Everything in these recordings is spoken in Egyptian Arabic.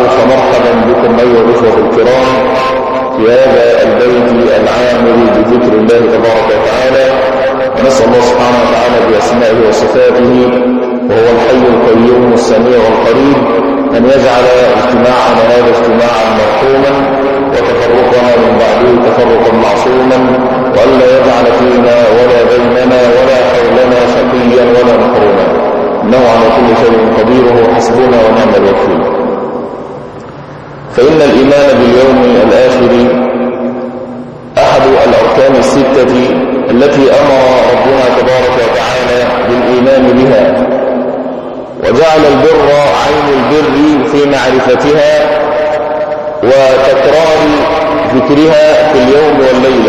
فمرحبا بكم أيها الأخوة الكرام في هذا البيت العامر بذكر الله تبارك وتعالى ونسأل الله سبحانه وتعالى بأسمائه وصفاته وهو الحي القيوم السميع القريب أن يجعل اجتماعنا هذا اجتماعا مرحوما وتفرقنا من بعده تفرقا معصوما وألا يجعل فينا ولا بيننا ولا حولنا شقيا ولا محروما إنه على كل شيء قدير وهو حسبنا ونعم الوكيل فإن الإيمان باليوم الآخر أحد الأركان الستة التي أمر ربنا تبارك وتعالى بالإيمان بها وجعل البر عين البر في معرفتها وتكرار ذكرها في اليوم والليلة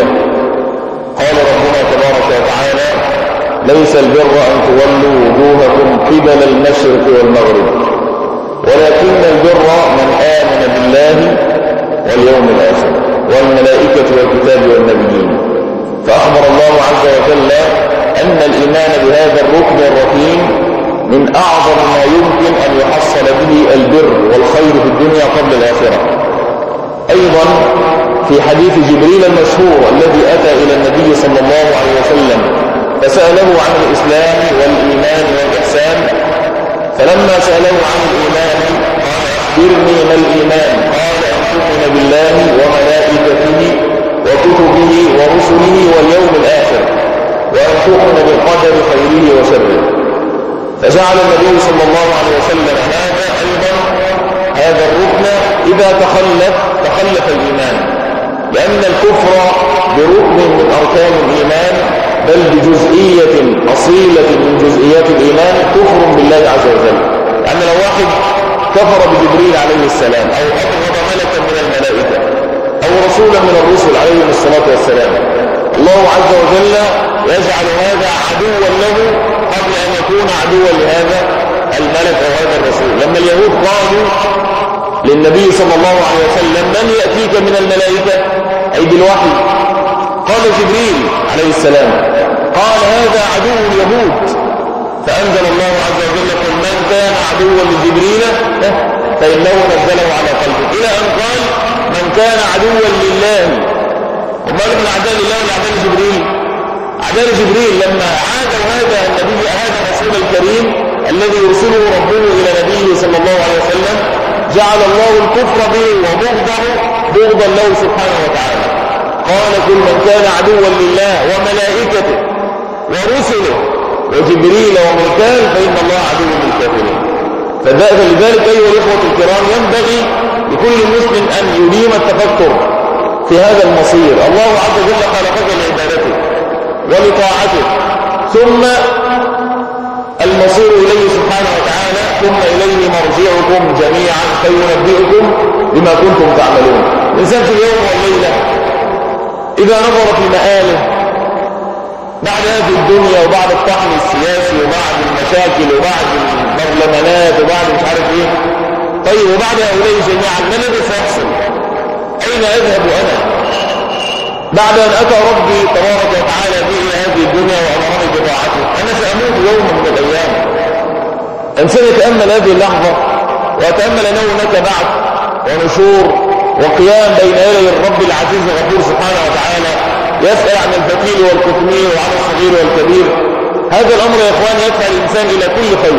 قال ربنا تبارك وتعالى ليس البر أن تولوا وجوهكم قبل المشرق والمغرب ولكن البر من آمن بالله واليوم الآخر والملائكة والكتاب والنبيين فأخبر الله عز وجل أن الإيمان بهذا الركن الركين من أعظم ما يمكن أن يحصل به البر والخير في الدنيا قبل الآخرة أيضا في حديث جبريل المشهور الذي أتى إلى النبي صلى الله عليه وسلم فسأله عن الإسلام والإيمان والإحسان فلما سأله عن الإيمان قال أخبرني ما الإيمان قال أن تؤمن بالله وملائكته وكتبه ورسله واليوم الآخر وأن تؤمن بالقدر خيره وشره فجعل النبي صلى الله عليه وسلم هذا أيضا هذا الركن إذا تخلف تخلف الإيمان لأن الكفر بركن من أركان الإيمان بل بجزئية أصيلة من جزئيات الإيمان كفر بالله عز وجل يعني لو واحد كفر بجبريل عليه السلام أو أبغض ملكا من الملائكة أو رسولا من الرسل عليهم الصلاة والسلام الله عز وجل يجعل هذا عدوا له قبل أن يكون عدوا لهذا الملك أو هذا الرسول لما اليهود قالوا للنبي صلى الله عليه وسلم من يأتيك من الملائكة أي بالوحي قال جبريل عليه السلام قال هذا عدو اليهود فأنزل الله عز وجل قل من كان عدوا لجبريل فإنه نزله على قلبه إلى أن قال من كان عدوا لله وما من أعداء الله لأعداء جبريل أعداء جبريل لما عاد هذا النبي هذا الرسول الكريم الذي يرسله ربه إلى نبيه صلى الله عليه وسلم جعل الله الكفر به وبغضه بغضا له سبحانه وتعالى قال كل من كان عدوا لله وملائكته ورسله وجبريل وميكال فإن الله عدو للكافرين فلذلك أيها الإخوة الكرام ينبغي لكل مسلم أن يديم التفكر في هذا المصير الله عز وجل خلقك لعبادته ولطاعته ثم المصير إليه سبحانه وتعالى ثم إليه مرجعكم جميعا فينبئكم بما كنتم تعملون الإنسان في اليوم والليلة إذا نظر في مآله بعد هذه الدنيا وبعد الطحن السياسي وبعد المشاكل وبعد البرلمانات وبعد مش عارف ايه طيب وبعد هؤلاء جميعا ما الذي سيحصل أين أذهب أنا بعد أن أتى ربي تبارك وتعالى بي إلى هذه الدنيا وأمرني بطاعته أنا سأموت يوما من الأيام إنسان يتأمل هذه اللحظة ويتأمل أنه هناك بعث ونشور وقيام بين يدي الرب العزيز الغفور سبحانه وتعالى يسأل عن الفتيل والكتمير وعن الصغير والكبير هذا الأمر يا إخوان يدفع الإنسان إلى كل خير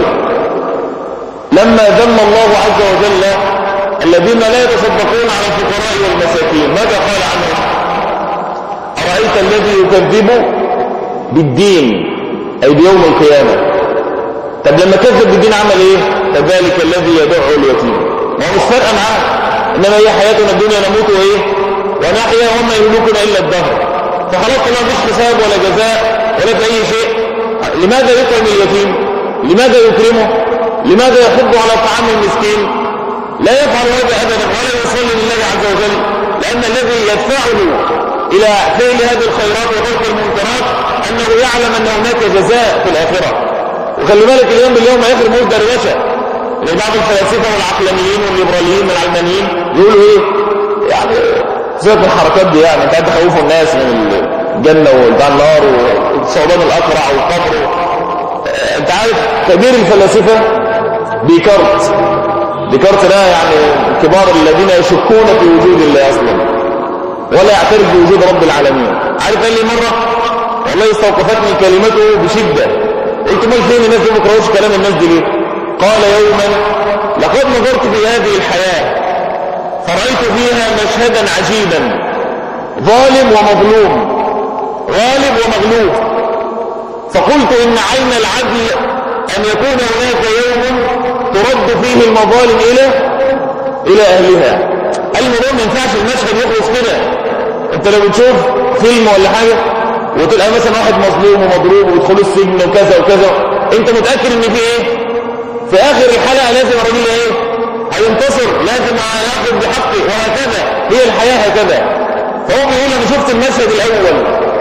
لما ذم الله عز وجل الذين لا يتصدقون على الفقراء والمساكين ماذا قال عنهم أرأيت الذي يكذب بالدين أي بيوم القيامة طب لما كذب بالدين عمل إيه كذلك الذي يدعو اليتيم ما هو مش فارقة معاه إنما هي حياتنا الدنيا نموت وإيه ونحيا وما يهلكنا إلا الدهر فخلاص ما فيش حساب ولا جزاء ولا في أي شيء لماذا يطعم اليتيم لماذا يكرمه لماذا يحض على طعام المسكين لا يفعل هذا أبدا ولا يصلي لله عز وجل لأن الذي يدفعه إلى فعل هذه الخيرات وترك المنكرات أنه يعلم أن هناك جزاء في الآخرة وخلي بالك اليوم باليوم هيخرج موت دروشة لأن بعض الفلاسفة والعقلانيين والليبراليين والعلمانيين يقولوا إيه يعني سيبك من الحركات دي يعني انت قاعد تخوفوا الناس من الجنة وبتاع النار والصعدان الأقرع والقبر انت عارف كبير الفلاسفة بيكارت ديكارت ده يعني كبار الذين يشكون في وجود الله اصلا ولا يعترف بوجود رب العالمين عارف قال لي مره والله استوقفتني كلمته بشده قلت مال فين الناس دي ما بيقراوش كلام الناس دي ليه قال يوما لقد نظرت في هذه الحياه فرأيت فيها مشهدا عجيبا ظالم ومظلوم غالب ومغلوب فقلت إن عين العدل أن يكون هناك يوم ترد فيه المظالم إلى إلى أهلها الموضوع ما ينفعش المشهد يخلص كده انت لو بتشوف فيلم ولا حاجة وتلقى مثلا واحد مظلوم ومضروب ويدخلوا السجن وكذا وكذا انت متأكد ان في ايه في اخر الحلقة لازم الراجل ايه هينتصر لازم ياخذ بحقه وهكذا هي الحياة هكذا فهو بيقول انا شفت المشهد الاول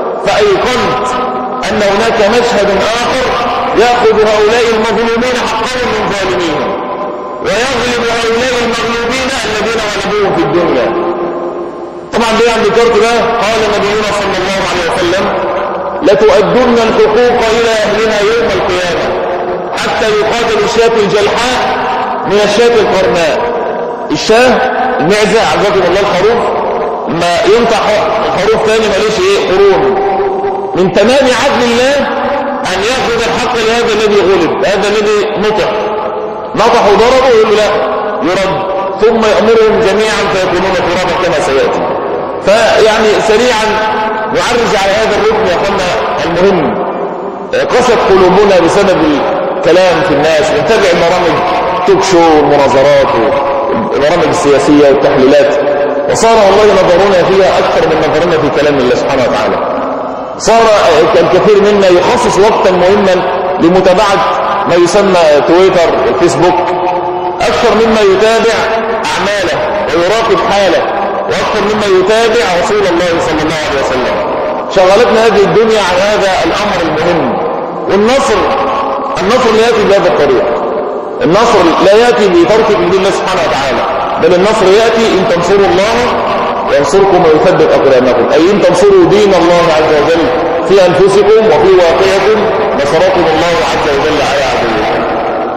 فايقنت ان هناك مشهد اخر ياخذ هؤلاء المظلومين حقهم من ظالميهم ويغلب هؤلاء المغلوبين الذين غلبوهم في الدنيا طبعا ليه عند كارت ده قال نبينا صلى الله عليه وسلم لتؤدن الحقوق الى اهلها يوم القيامه حتى يقاتل الشاة الجلحاء من الشاة القرناء الشاه المعزة عزكم الله الخروف ما ينطح الخروف تاني ماليش ايه قرون من تمام عدل الله ان ياخذ الحق لهذا الذي غلب هذا الذي نطح نطح وضربه يقول لا يرد ثم يأمرهم جميعا فيكونون ترابا كما سيأتي فيعني سريعا نعرج على هذا الركن يا اخوانا المهم قست قلوبنا بسبب الكلام في الناس نتابع برامج توك شو والمناظرات والبرامج السياسية والتحليلات وصار والله نظرنا فيها أكثر من نظرنا في كلام الله سبحانه وتعالى صار الكثير منا يخصص وقتا مهما لمتابعة ما يسمى تويتر والفيسبوك أكثر مما يتابع أعماله ويراقب حاله وأكثر مما يتابع رسول الله صلى الله عليه وسلم شغلتنا هذه الدنيا عن هذا الأمر المهم والنصر النصر لا يأتي بهذا الطريق النصر لا يأتي بترك دين الله سبحانه وتعالى بل النصر يأتي إن تنصروا الله ينصركم ويثبت أقدامكم أي إن تنصروا دين الله عز وجل في أنفسكم وفي واقعكم نصركم الله عز وجل على عدوكم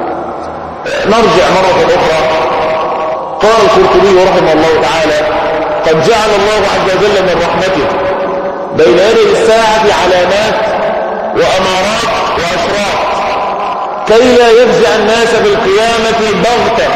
نرجع مرة أخرى قال القرطبي رحمه الله تعالى قد جعل الله عز وجل من رحمته بين يدي الساعة علامات وأمارات وأشراط كي لا يفزع الناس بالقيامة بغتة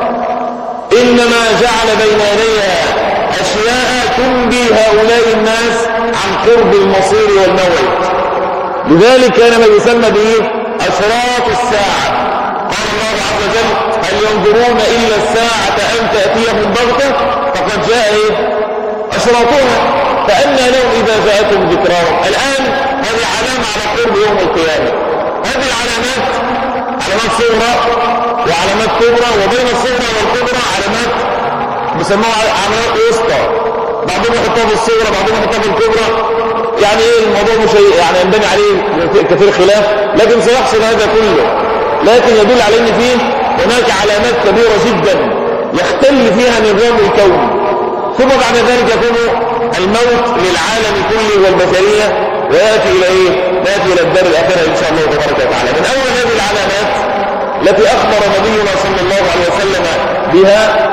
إنما جعل بين يديها أشياء تنبي هؤلاء الناس عن قرب المصير والموعد لذلك كان ما يسمى به أشراط الساعة قال الله عز وجل هل ينظرون إلا الساعة أن تأتيهم بغتة فقد جاء إيه؟ أشراطها فأنا لهم إذا جاءتهم ذكراهم الآن هذه علامة على قرب يوم القيامة هذه العلامات علامات صغرى وعلامات كبرى وبين الصغرى والكبرى علامات بيسموها علامات وسطى بعضهم يحطها في الصغرى بعضهم يحطها في الكبرى يعني ايه الموضوع مش يعني ينبني عليه كثير خلاف لكن سيحصل هذا كله لكن يدل على ان فيه هناك علامات كبيرة جدا يختل فيها نظام الكون ثم بعد ذلك يكون الموت للعالم كله والبشرية ويأتي إلى إيه؟ نأتي إلى الدار الآخرة إن شاء الله تبارك وتعالى من أول هذه العلامات التي أخبر نبينا صلى الله عليه وسلم بها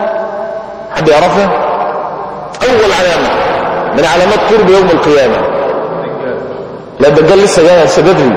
حد يعرفها؟ أول علامة من علامات قرب يوم القيامة لا الدجال لسه جاي لسه بدري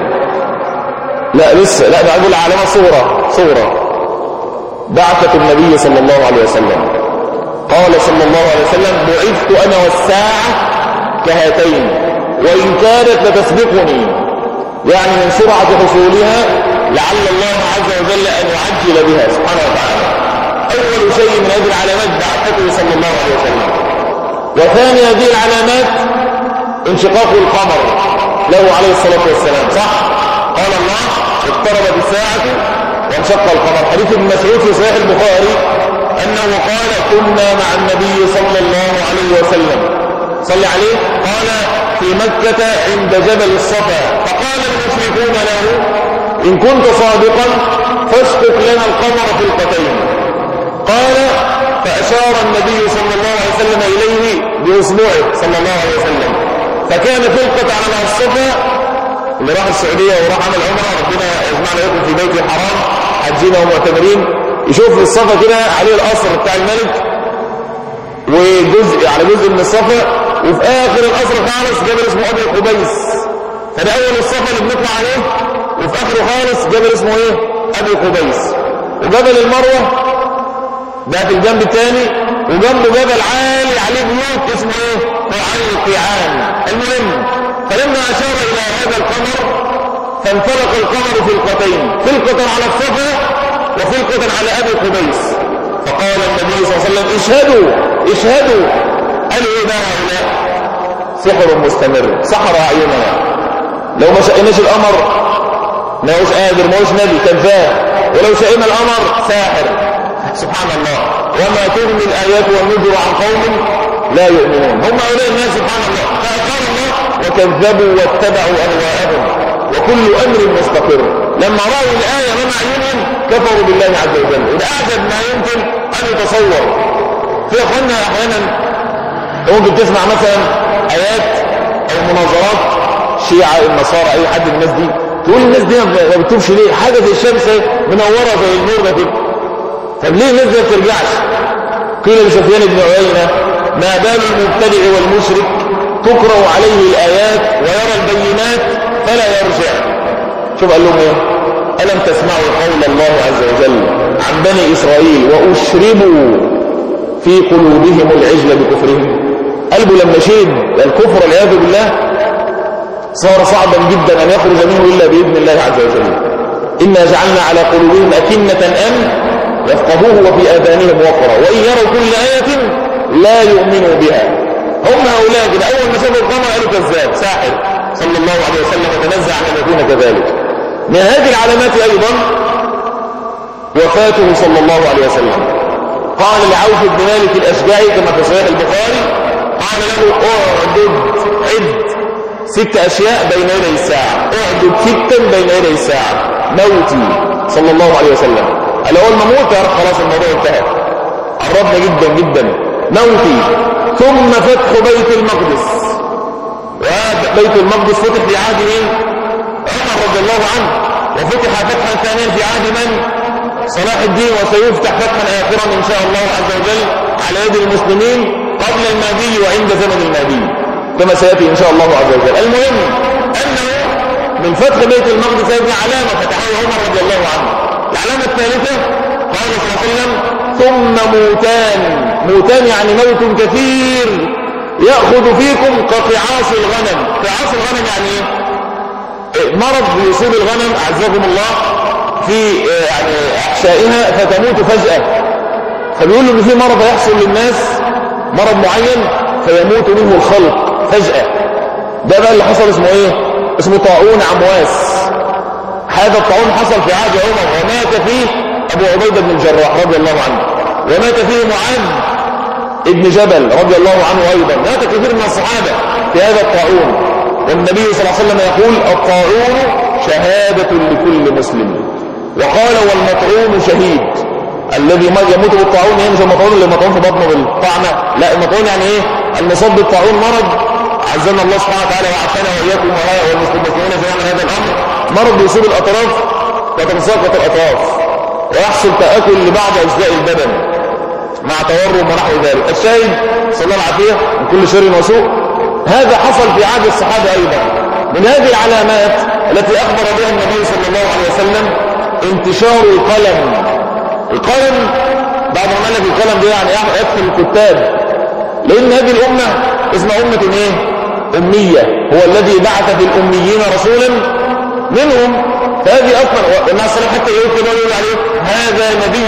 لا لسه لا ده أقول علامة صغرى صغرى بعثة النبي صلى الله عليه وسلم قال صلى الله عليه وسلم بعثت أنا والساعة كهاتين وإن كانت لتسبقني يعني من سرعة حصولها لعل الله عز وجل أن يعجل بها سبحانه وتعالى أول شيء من هذه العلامات بعثته صلى الله عليه وسلم وثاني هذه العلامات انشقاق القمر له عليه الصلاة والسلام صح قال الله اقتربت الساعة وانشق القمر حديث ابن مسعود في صحيح البخاري أنه قال كنا مع النبي صلى الله عليه وسلم صلى عليه قال في مكة عند جبل الصفا فقال المشركون له إن كنت صادقا فاسقط لنا القمر فلقتين قال فأشار النبي صلى الله عليه وسلم إليه بأصبعه صلى الله عليه وسلم فكان فلقة على الصفا اللي راح السعودية وراح عمل عمره ربنا يجمعنا لكم في بيت الحرام حجين ومعتمرين يشوف الصفا كده عليه القصر بتاع الملك وجزء على جزء من الصفا وفي اخر القصر خالص جبل اسمه ابي قبيس فده اول الصفا اللي بنطلع عليه وفي اخره خالص جبل اسمه ايه ابي قبيس وجبل المروه ده في الجنب الثاني وجنبه جبل عالي عليه بيوت اسمه ايه قاعان القيعان المهم فلما اشار الى هذا القمر فانطلق القمر فلقتين فلقة على الصفا وفلقة على ابي قبيس فقال النبي صلى الله عليه وسلم اشهدوا اشهدوا قالوا ايه بقى هؤلاء سحر مستمر سحر اعيننا لو ما شئناش القمر ما هوش قادر ما هوش نبي كذاب ولو شئنا القمر ساحر سبحان الله وما تغني الآيات والنذر عن قوم لا يؤمنون هم هؤلاء الناس سبحان الله فأقال الله وكذبوا واتبعوا أهواءهم وكل أمر مستقر لما رأوا الآية من أعينهم كفروا بالله عز وجل وده أعجب ما يمكن أن يتصور في أخوانا أحيانا ممكن تسمع مثلا آيات أو مناظرات شيعة النصارى أي حد من الناس دي تقول الناس دي ما بتشوفش ليه حاجة زي الشمس منورة زي النور ده كده طب ليه الناس ما بترجعش قيل لسفيان بن عيينة ما بال المبتدع والمشرك تقرأ عليه الآيات ويرى البينات فلا يرجع شوف قال لهم ايه ألم تسمعوا قول الله عز وجل عن بني إسرائيل وأشربوا في قلوبهم العجل بكفرهم قلبه لما شيد الكفر والعياذ بالله صار صعبا جدا أن يخرج منه إلا بإذن الله عز وجل إنا جعلنا على قلوبهم أكنة أن يفقهوه وفي آذانهم وقرا وإن يروا كل آية لا يؤمنوا بها هم هؤلاء كده أول ما شافوا القمر قالوا كذاب ساحر صلى الله عليه وسلم وتنزع أن يكون كذلك من هذه العلامات أيضا وفاته صلى الله عليه وسلم قال لعوف بن مالك الأشجعي كما في صحيح البخاري قال له اعدد عد ست أشياء بين يدي الساعة اعدد ستا بين يدي الساعة موتي صلى الله عليه وسلم قال اول ما اموت يا رب خلاص الموضوع انتهى قربنا جدا جدا موتي ثم فتح بيت المقدس وبيت المقدس فتح في عهد مين عمر رضي الله عنه وفتح فتحا ثانيا في عهد من صلاح الدين وسيفتح فتحا اخرا ان شاء الله عز وجل على يد المسلمين قبل المهدي وعند زمن المهدي كما سياتي ان شاء الله عز وجل المهم انه من فتح بيت المقدس هذه علامه فتحها عمر رضي الله عنه العلامة الثالثة قال صلى الله عليه وسلم ثم موتان موتان يعني موت كثير يأخذ فيكم كقعاص الغنم قعاص الغنم يعني ايه مرض يصيب الغنم أعزكم الله في يعني أحشائها فتموت فجأة فبيقول له ان في مرض يحصل للناس مرض معين فيموت منه الخلق فجأة ده بقى اللي حصل اسمه ايه اسمه طاعون عمواس هذا الطاعون حصل في عهد عمر ومات فيه أبو عبيدة بن الجراح رضي الله عنه ومات فيه معاذ ابن جبل رضي الله عنه أيضا مات كثير من الصحابة في هذا الطاعون والنبي صلى الله عليه وسلم يقول الطاعون شهادة لكل مسلم وقال والمطعون شهيد الذي يموت بالطاعون هي مش المطعون اللي مطعون في بطنه بالطعنة لا المطعون يعني ايه المصاب بالطاعون مرض عزنا الله سبحانه وتعالى وعافانا واياكم والمسلمين في هذا الامر مرض يصيب الأطراف وتتساقط الأطراف ويحصل تآكل لبعض أجزاء البدن مع تورم ونحو ذلك الشاهد صلى الله العافية من كل شر وسوء هذا حصل في عهد الصحابة أيضا من هذه العلامات التي أخبر بها النبي صلى الله عليه وسلم انتشار القلم القلم بعد ما قال لك القلم ده يعني يدخل الكتاب لأن هذه الأمة اسمها أمة إيه؟ أمية هو الذي بعث في الأميين رسولا منهم فهذه أصلا والناس صلى حتى يقول كده يقول عليه هذا نبي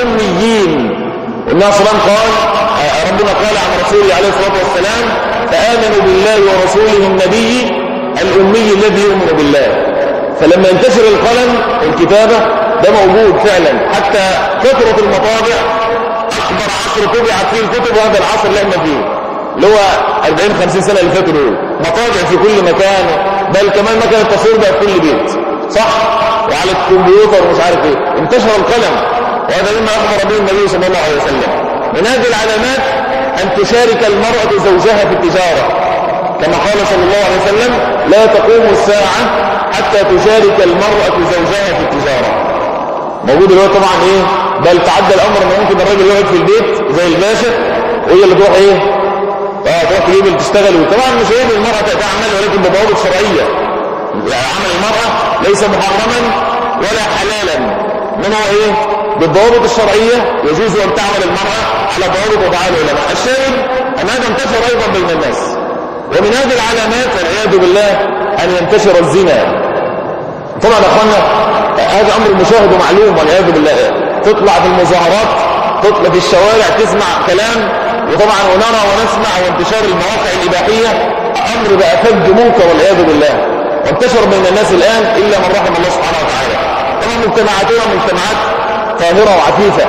الأميين والناس صلى قال ربنا قال عن رسوله عليه الصلاة والسلام فآمنوا بالله ورسوله النبي الأمي الذي يؤمن بالله فلما ينتشر القلم والكتابة ده موجود فعلا حتى كثرة المطابع أكبر عصر طبعت فيه الكتب وهذا العصر اللي احنا فيه اللي هو 40 50 سنة اللي فاتوا دول مطابع في كل مكان بل كمان مكان التصوير بقى في كل بيت صح وعلى الكمبيوتر ومش عارف ايه انتشر القلم وهذا مما اخبر به النبي صلى الله عليه وسلم من هذه العلامات ان تشارك المرأة زوجها في التجارة كما قال صلى الله عليه وسلم لا تقوم الساعة حتى تشارك المرأة زوجها في التجارة موجود دلوقتي طبعا ايه بل تعدى الامر ان ممكن الراجل يقعد في البيت زي الباشا وهي اللي تروح ايه اه تروح تجيب اللي تشتغل وطبعا مش عيب المراه تعمل ولكن بضوابط شرعيه يعني عمل المراه ليس محرما ولا حلالا انما هو ايه بالضوابط الشرعيه يجوز ان تعمل المراه على ضوابط وضعها العلماء الشاهد ان هذا انتشر ايضا بين الناس ومن هذه العلامات والعياذ بالله ان ينتشر الزنا طبعا يا اخوانا هذا امر مشاهد ومعلوم والعياذ بالله تطلع في المظاهرات تطلع في الشوارع تسمع كلام وطبعا ونرى ونسمع وانتشار المواقع الاباحيه امر بقى فج منكر والعياذ بالله وانتشر بين الناس الان الا من رحم الله سبحانه وتعالى طبعا مجتمعاتنا مجتمعات طاهره وعفيفه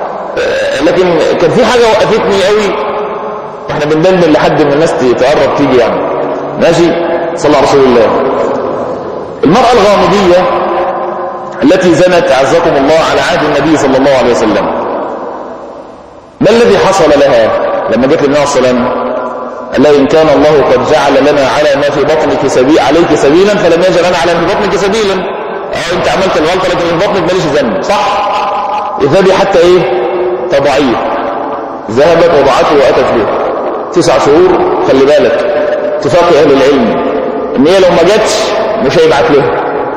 لكن كان في حاجه وقفتني قوي واحنا بندلل لحد من الناس تقرب تيجي يعني ماشي صلى على رسول الله المرأة الغامدية التي زنت أعزكم الله على عهد النبي صلى الله عليه وسلم ما الذي حصل لها لما جت للنبي صلى الله عليه وسلم قال لها إن كان الله قد جعل لنا على ما في بطنك سبيل عليك سبيلا فلم يجعل لنا على ما في بطنك سبيلا اه انت عملت الغلطة لكن في بطنك ماليش ذنب صح اذهبي حتى ايه تضعيه ذهبت وضعته واتت به تسع شهور خلي بالك اتفاق اهل العلم ان هي لو ما جاتش مش هيبعت له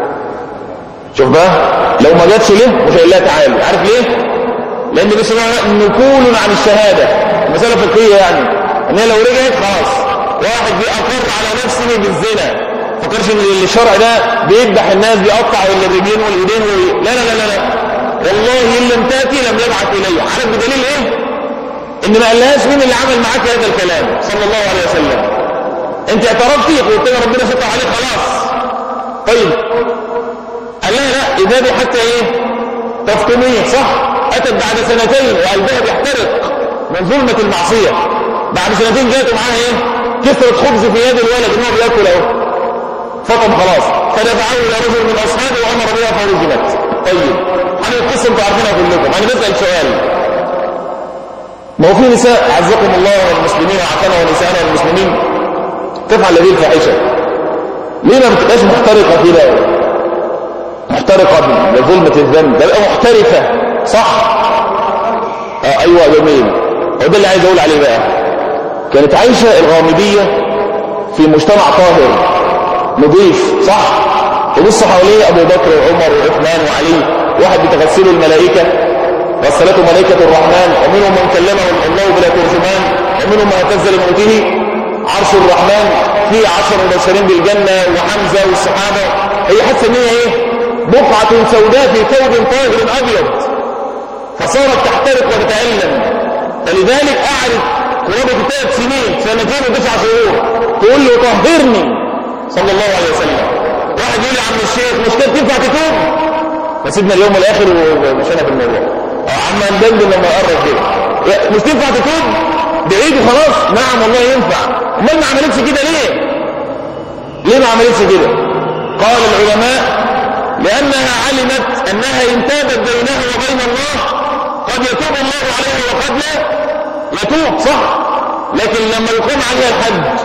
شوف بقى لو ما جاتش ليه مش هيقول لها تعالي عارف ليه لان دي اسمها نقول عن الشهاده مساله فقهيه يعني ان هي لو رجعت خلاص واحد بيقر على نفسه بالزنا فكرش ان الشرع ده بيذبح الناس بيقطع الرجلين والايدين وال... لا لا لا لا لا والله ان لم تاتي لم يبعث الي عارف بدليل ايه ان ما قالهاش مين اللي عمل معاك هذا الكلام صلى الله عليه وسلم انت اعترفتي قلت لها ربنا ستر عليك خلاص طيب قال لها لا اذهبي حتى ايه تفطميه صح اتت بعد سنتين وقلبها بيحترق من ظلمة المعصية بعد سنتين جات معاها ايه كسرة خبز في يد الولد ان هو بياكل اهو فطم خلاص فدفعه الى رجل من اصحابه وامر بها فرجمت طيب انا القصه انتوا عارفينها كلكم انا بسال سؤال ما هو في نساء عزكم الله والمسلمين وعافانا ونساءنا والمسلمين تفعل هذه الفاحشه ليه ما بتبقاش محترقه كده محترقه لظلمه الذنب تبقى محترفه صح آه ايوه جميل هو ده اللي عايز اقول عليه بقى كانت عايشه الغامديه في مجتمع طاهر نظيف صح وبص حواليه ابو بكر وعمر وعثمان وعلي واحد بتغسله الملائكه غسلته ملائكه الرحمن ومنهم من كلمه الله بلا ترجمان ومنهم من اهتز لموته عرش الرحمن في عشر مبشرين بالجنه وحمزه والصحابه هي حاسه ان هي ايه بقعه سوداء في ثوب طاهر ابيض فصارت تحترق وتتالم فلذلك قعدت قرابه ثلاث سنين سنتين وتسع شهور تقول له طهرني صلى الله عليه وسلم واحد يقول لي عم الشيخ مش كده تنفع تتوب فسيبنا اليوم الاخر ومشينا في الموضوع عم ندندن لما يقرب كده مش تنفع تتوب بعيد وخلاص نعم والله ينفع امال ما عملتش كده ليه ليه ما عملتش كده قال العلماء لانها علمت انها ان تابت بينها وبين الله قد يتوب الله عليها وقد لا يتوب صح لكن لما يقوم عليها الحج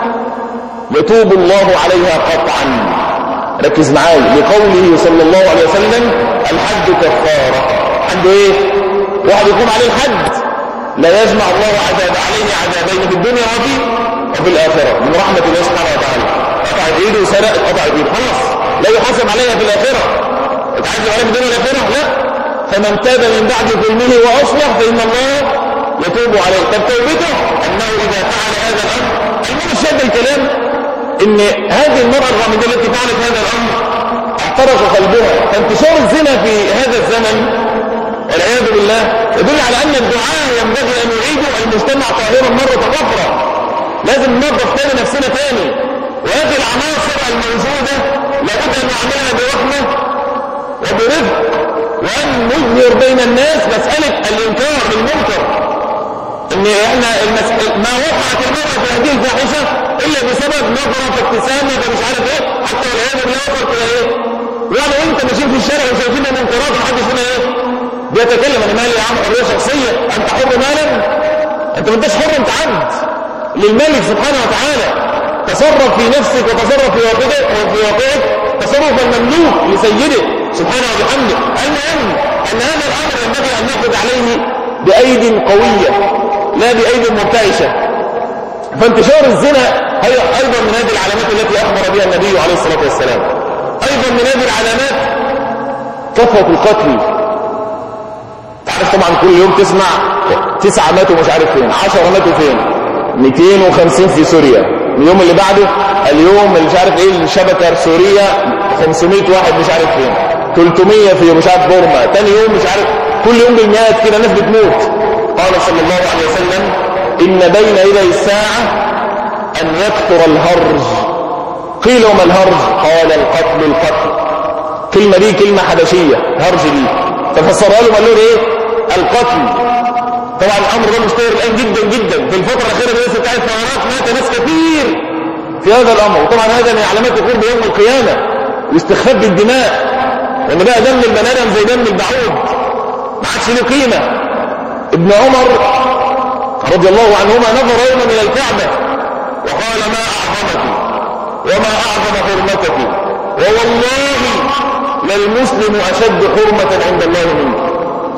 يتوب الله عليها قطعا ركز معايا لقوله صلى الله عليه وسلم الحج كفارة عنده ايه واحد يقوم عليه الحج لا يجمع الله عذاب عليه عذابين في الدنيا وفي وفي الآخرة من رحمة الله سبحانه وتعالى قطعت ايده وسرقت قطعت ايده خلاص لا يحاسب عليها في الآخرة اتعذب عليها في الدنيا والآخرة لا فمن تاب من بعد ظلمه وأصلح فإن الله يتوب عليه طب توبته أنه إذا فعل هذا الأمر المهم شد الكلام ان هذه المرأة الغامدة التي فعلت هذا الامر احترق قلبها فانتشار الزنا في هذا الزمن والعياذ بالله يدل على ان الدعاء ينبغي ان يعيد المجتمع طاهرا مرة اخرى لازم ننظف تاني نفسنا تاني وهذه العناصر الموجودة لابد ان نعملها برحمة وبرفق وان نظهر بين الناس مسألة الانكار بالمنكر ان احنا المس... ما وقعت المرأة في هذه الفاحشة الا بسبب نظرة في ابتسامة مش عارف ايه حتى والعياذ بالله وصل الى ايه يعني انت ماشيين في الشارع وشايفين منكرات محدش هنا ايه بيتكلم انا مالي يا عم حريه شخصيه انت حر مالا انت ما انتش حر انت عبد للملك سبحانه وتعالى تصرف في نفسك وتصرف في واقعك وفي واقعك تصرف المملوك لسيده سبحانه وبحمده المهم أن هذا الأمر ينبغي أن نأخذ عليه بأيد قوية لا بأيد مرتعشة فانتشار الزنا هي أيضا من هذه العلامات التي أخبر بها النبي عليه الصلاة والسلام أيضا من هذه العلامات كثرة القتل تعرف طبعا كل يوم تسمع تسعة ماتوا مش عارف فين عشرة ماتوا فين 250 في سوريا اليوم اللي بعده اليوم اللي مش عارف ايه الشبكة السورية 500 واحد مش عارف فين 300 في مش عارف بورما تاني يوم مش عارف كل يوم بالمئات كده ناس بتموت قال صلى الله عليه وسلم إن بين يدي الساعة أن يكثر الهرج قيل وما الهرج قال القتل القتل كلمة دي كلمة حبشية هرج دي ففسرها له قال له ايه القتل طبعا الامر ده مشتهر الان جدا جدا في الفتره الاخيره بالنسبه بتاع الثورات مات ناس كثير في هذا الامر وطبعا هذا من علامات القرب يوم القيامه واستخفاف بالدماء لان بقى دم البني ادم زي دم البعوض ما عادش له قيمه ابن عمر رضي الله عنهما نظر يوما الى الكعبه وقال ما اعظمك وما اعظم حرمتك ووالله للمسلم اشد حرمه عند الله منك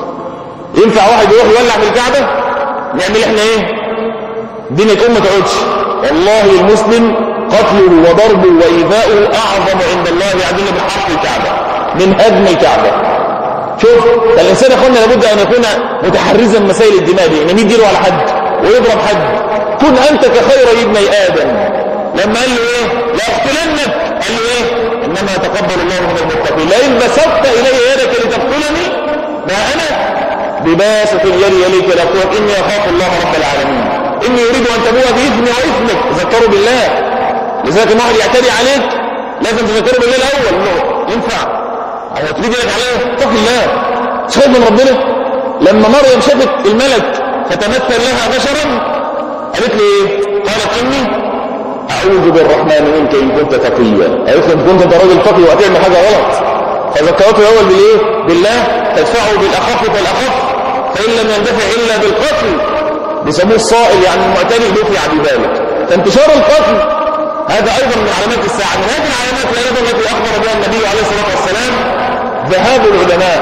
ينفع واحد يروح يولع في الكعبة نعمل احنا ايه الدنيا تقوم ما تقعدش والله المسلم قتله وضربه وإيذاؤه أعظم عند الله عندنا من حرق الكعبة من هدم الكعبة شوف الإنسان يا أخوانا لابد أن يكون متحرزا مسائل الدماء دي إن يديله على حد ويضرب حد كن أنت كخير ابن آدم لما قال له إيه لا أقتلنك قال له إيه إنما يتقبل الله من المتقين لئن بسطت إلي يدك لتقتلني ما أنا بباسط اليد يليك الأقوات إني أخاف الله رب العالمين إني أريد أن تبوء بإثمي وإثمك تذكروا بالله لذلك ما واحد يعتدي عليك لازم تذكروا بالله الأول إنه ينفع أو تريد لك عليه اتق الله تخاف من ربنا لما مريم شافت الملك فتمثل لها بشرا قالت لي ايه قالت إني أعوذ بالرحمن منك إن كنت تقيا قالت إن كنت أنت راجل تقي وهتعمل حاجة غلط فذكرته الأول بالإيه بالله تدفعه بالأخف فالأخف فإن لم يندفع إلا بالقتل بيسموه الصائل يعني المعتدي دفع بذلك فانتشار القتل هذا أيضا من علامات الساعة من هذه العلامات أيضا التي أخبر بها النبي عليه الصلاة والسلام ذهاب العلماء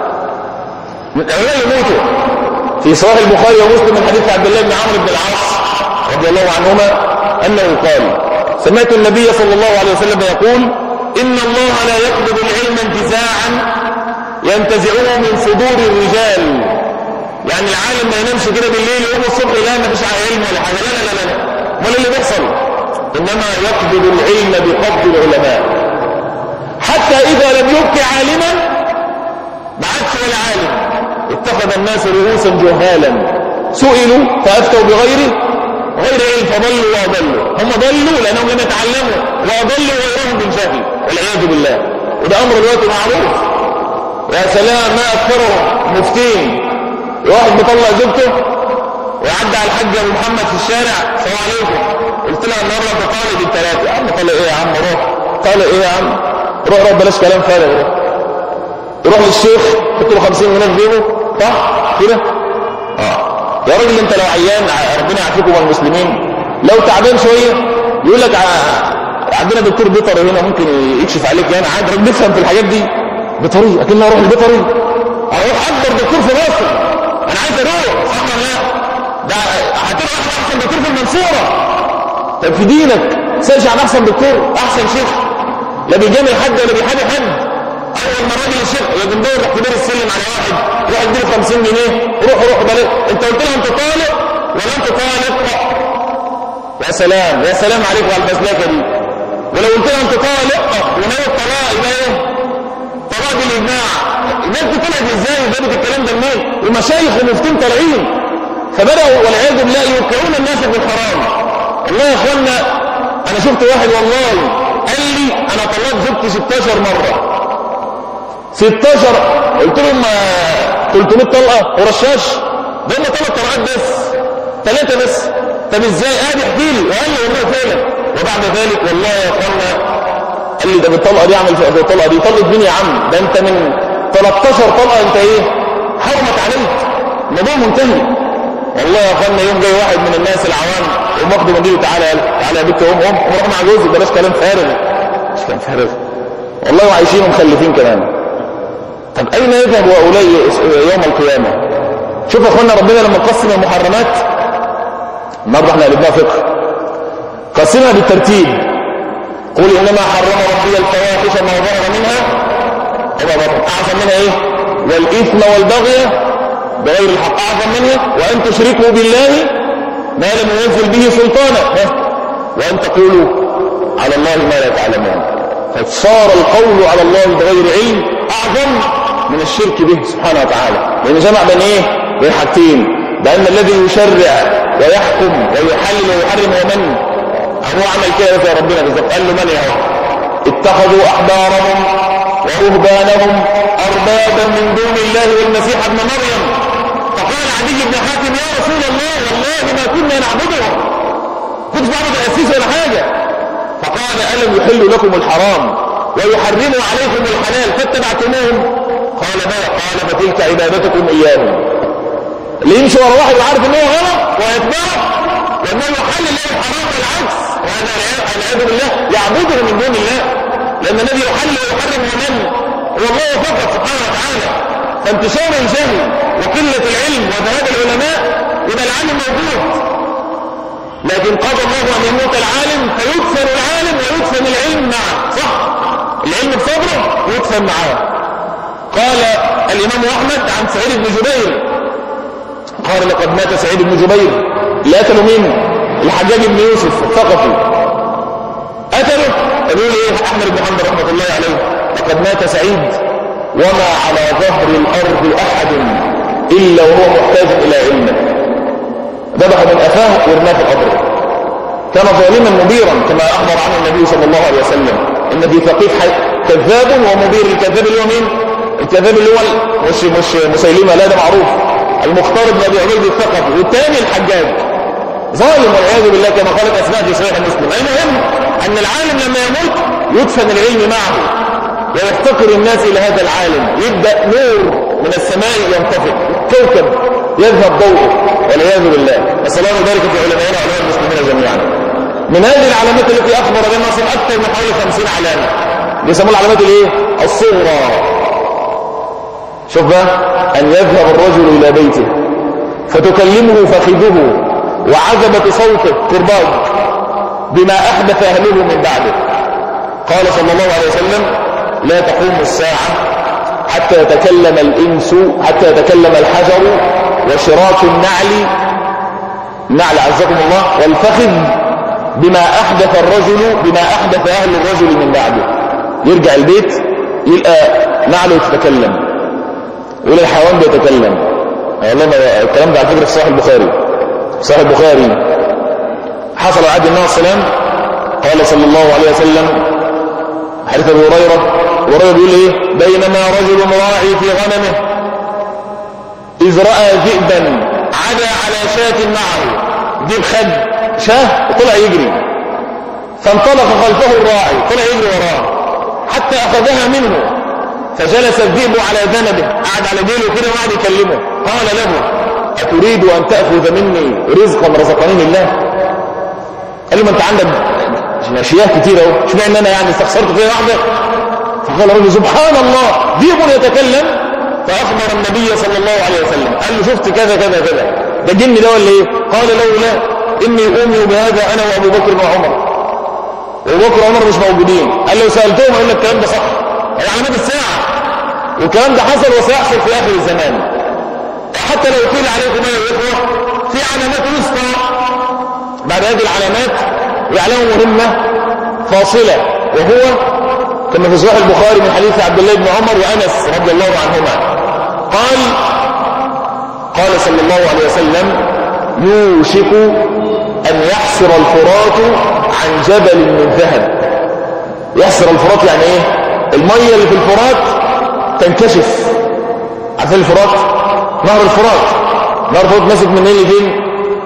العلماء يموتوا في صحيح البخاري ومسلم من حديث عبد الله بن عمرو بن العاص رضي الله عنهما أنه قال سمعت النبي صلى الله عليه وسلم يقول إن الله لا يقبض العلم انتزاعا ينتزعه من صدور الرجال يعني العالم ما ينامش كده بالليل يقوم الصبح لا ما فيش علم ولا حاجه لا لا لا لا ولا اللي بيحصل انما يقبض العلم بقبض العلماء حتى اذا لم يبق عالما ما عادش ولا عالم اتخذ الناس رؤوسا جهالا سئلوا فافتوا بغير غير علم فضلوا واضلوا هم ضلوا لانهم لم يتعلموا واضلوا غيرهم بالجهل والعياذ بالله وده امر دلوقتي معروف يا سلام ما اكثرهم مفتين واحد بيطلع زوجته ويعدي على الحاج ابو محمد في الشارع السلام عليكم قلت لها النهارده انت طالق الثلاثه يا عم طالق ايه يا عم روح طالق ايه يا عم روح روح بلاش كلام فارغ روح يروح للشيخ يحط له 50 جنيه في جيبه صح كده اه يا راجل انت لو عيان ربنا يعافيكم والمسلمين لو تعبان شويه يقول لك عندنا دكتور بيطري هنا ممكن يكشف عليك يعني عادي بنفهم في الحاجات دي بيطري اكن اروح البيطري اروح اكبر دكتور في مصر انا عايز اروح صح ولا لا ده هتبقى احسن دكتور في المنصوره طب في دينك سيرش عن احسن دكتور احسن شيخ لا بيجامل حد ولا بيحامي حد اول ما الراجل الشيخ يا جنبيه رحت بير السلم على واحد روح اديله 50 جنيه روح روح بلاش انت قلت لها انت طالق ولا انت طالق يا سلام يا سلام عليك وعلى الفزلكه دي ولو قلت لها انت طالق وناوي الطلاق يبقى ايه طلاق بالاجماع الناس دي طلعت ازاي وجابت الكلام ده منين ومشايخ ومفتين طالعين فبداوا والعياذ بالله يوقعون الناس في الحرام والله يا اخوانا انا شفت واحد والله قال لي انا طلقت زوجتي 16 مره 16 قلت لهم 300 طلقه ورشاش ده هم ثلاث طلقات بس ثلاثه بس طب ازاي قاعد يحكي لي وقال لي والله فعلا وبعد ذلك والله يا اخوانا قال لي ده بالطلقه دي اعمل في الطلقه دي طلقت مين يا عم ده انت من 13 طلقه انت ايه حرمت عليك الموضوع منتهي والله يا اخوانا يوم جاي واحد من الناس العوام يقوم واخده مديره تعالى تعالى يا بنت قوم قوم روح مع جوزي بلاش كلام فارغ مش كلام فارغ والله وعايشين ومخلفين كمان طب أين يذهب هؤلاء يوم القيامة شوف يا أخوانا ربنا لما قسم المحرمات النهارده احنا قلبناها فقه قسمها بالترتيب قل إنما حرم ربي الفواحش ما ظهر منها أعظم منها إيه والإثم والبغي بغير الحق أعظم منها وأن تشركوا بالله ما لم ينزل به سلطانا وأن تقولوا على الله ما لا تعلمون فصار القول على الله بغير علم أعظم من الشرك به سبحانه وتعالى لأن جمع بين إيه؟ بين حاجتين بأن الذي يشرع ويحكم ويحلل ويحرم هو من هو عمل كده يا ربنا بالظبط قال له من يا اتخذوا أحبارهم ورهبانهم أربابا من دون الله والمسيح ابن مريم فقال عدي بن حاتم يا رسول الله والله ما كنا نعبدهم كنت بعبد الأسيس ولا حاجة فقال ألم يحل لكم الحرام ويحرموا عليكم الحلال فاتبعتموهم قال ما قال فتلك عبادتكم إياهم اللي يمشي ورا واحد وعارف ان هو غلط ويتبعه لانه يحل له الحرام والعكس وهذا والعياذ بالله يعبده من دون الله لان الذي يحل ويحرم من هو الله فقط سبحانه وتعالى فانتشار الجهل وقله العلم وذهاب العلماء يبقى العالم موجود لكن قضى الله ان يموت العالم فيدفن العالم ويدفن العلم معه صح العلم بصبره ويدفن معاه قال الامام احمد عن سعيد بن جبير قال لقد مات سعيد بن جبير اللي قتلوا مين الحجاج بن يوسف الثقفي قتله قالوا ايه احمد بن حنبل رحمه الله عليه لقد مات سعيد وما على ظهر الارض احد الا وهو محتاج الى علمه ذبح من افاه ورماه في القبر كان ظالما مبيرا كما اخبر عنه النبي صلى الله عليه وسلم ان في ثقيف كذاب ومبير الكذاب اللي هو مين الكذاب اللي هو مش مش مسيلمه لا ده معروف المختار بن ابي عبيد الثقفي والثاني الحجاج ظالم والعياذ بالله كما قالت اسماء في صحيح مسلم المهم ان العالم لما يموت يدفن العلم معه ويفتقر الناس الى هذا العالم يبدا نور من السماء ينطفئ كوكب يذهب ضوءه والعياذ بالله نسال الله يبارك في علمائنا وعلماء المسلمين جميعا من هذه العلامات التي اخبر بها نصر اكثر من حوالي 50 علامه بيسموها العلامات الايه الصغرى شوف بقى أن يذهب الرجل إلى بيته فتكلمه فخذه وعزبة صوته كرباج بما أحدث أهله من بعده قال صلى الله عليه وسلم لا تقوم الساعة حتى يتكلم الإنس حتى يتكلم الحجر وشراك النعل نعل عزكم الله والفخذ بما أحدث الرجل بما أحدث أهل الرجل من بعده يرجع البيت يلقى نعله تتكلم يقول الحيوان بيتكلم والله ما الكلام ده على فكره في صحيح البخاري صحيح البخاري حصل عهد النبي صلى الله عليه وسلم قال صلى الله عليه وسلم حديث ابي هريره هريره بيقول ايه بينما رجل راعي في غنمه اذ راى ذئبا عدا على شاة معه ذئب خد شاه وطلع يجري فانطلق خلفه الراعي طلع يجري وراه حتى اخذها منه فجلس الذئب على ذنبه قعد على ديله كده وقعد يكلمه قال له أتريد أن تأخذ مني رزقا رزقني الله قال له ما أنت عندك ماشيات كتير اهو اشمعنى أنا يعني استخسرت فيها واحدة فقال الرجل سبحان الله ذئب يتكلم فأخبر النبي صلى الله عليه وسلم قال له شفت كذا كذا كذا ده جن ده ولا ايه قال له لا إني أؤمن بهذا أنا وأبو بكر وعمر وأبو بكر وعمر مش موجودين قال له سألتهم قال لك الكلام ده صح هي علامات الساعة والكلام ده حصل وسيحصل في آخر الزمان حتى لو قيل عليكم يا إخوة في علامات وسطى بعد هذه العلامات وعلامة مهمة فاصلة وهو كما في صحيح البخاري من حديث عبد الله بن عمر وأنس رضي الله عنهما قال قال صلى الله عليه وسلم يوشك أن يحسر الفرات عن جبل من ذهب يحسر الفرات يعني ايه المية اللي في الفرات تنكشف عارفين الفرات نهر الفرات نهر الفرات ماسك من ايه لفين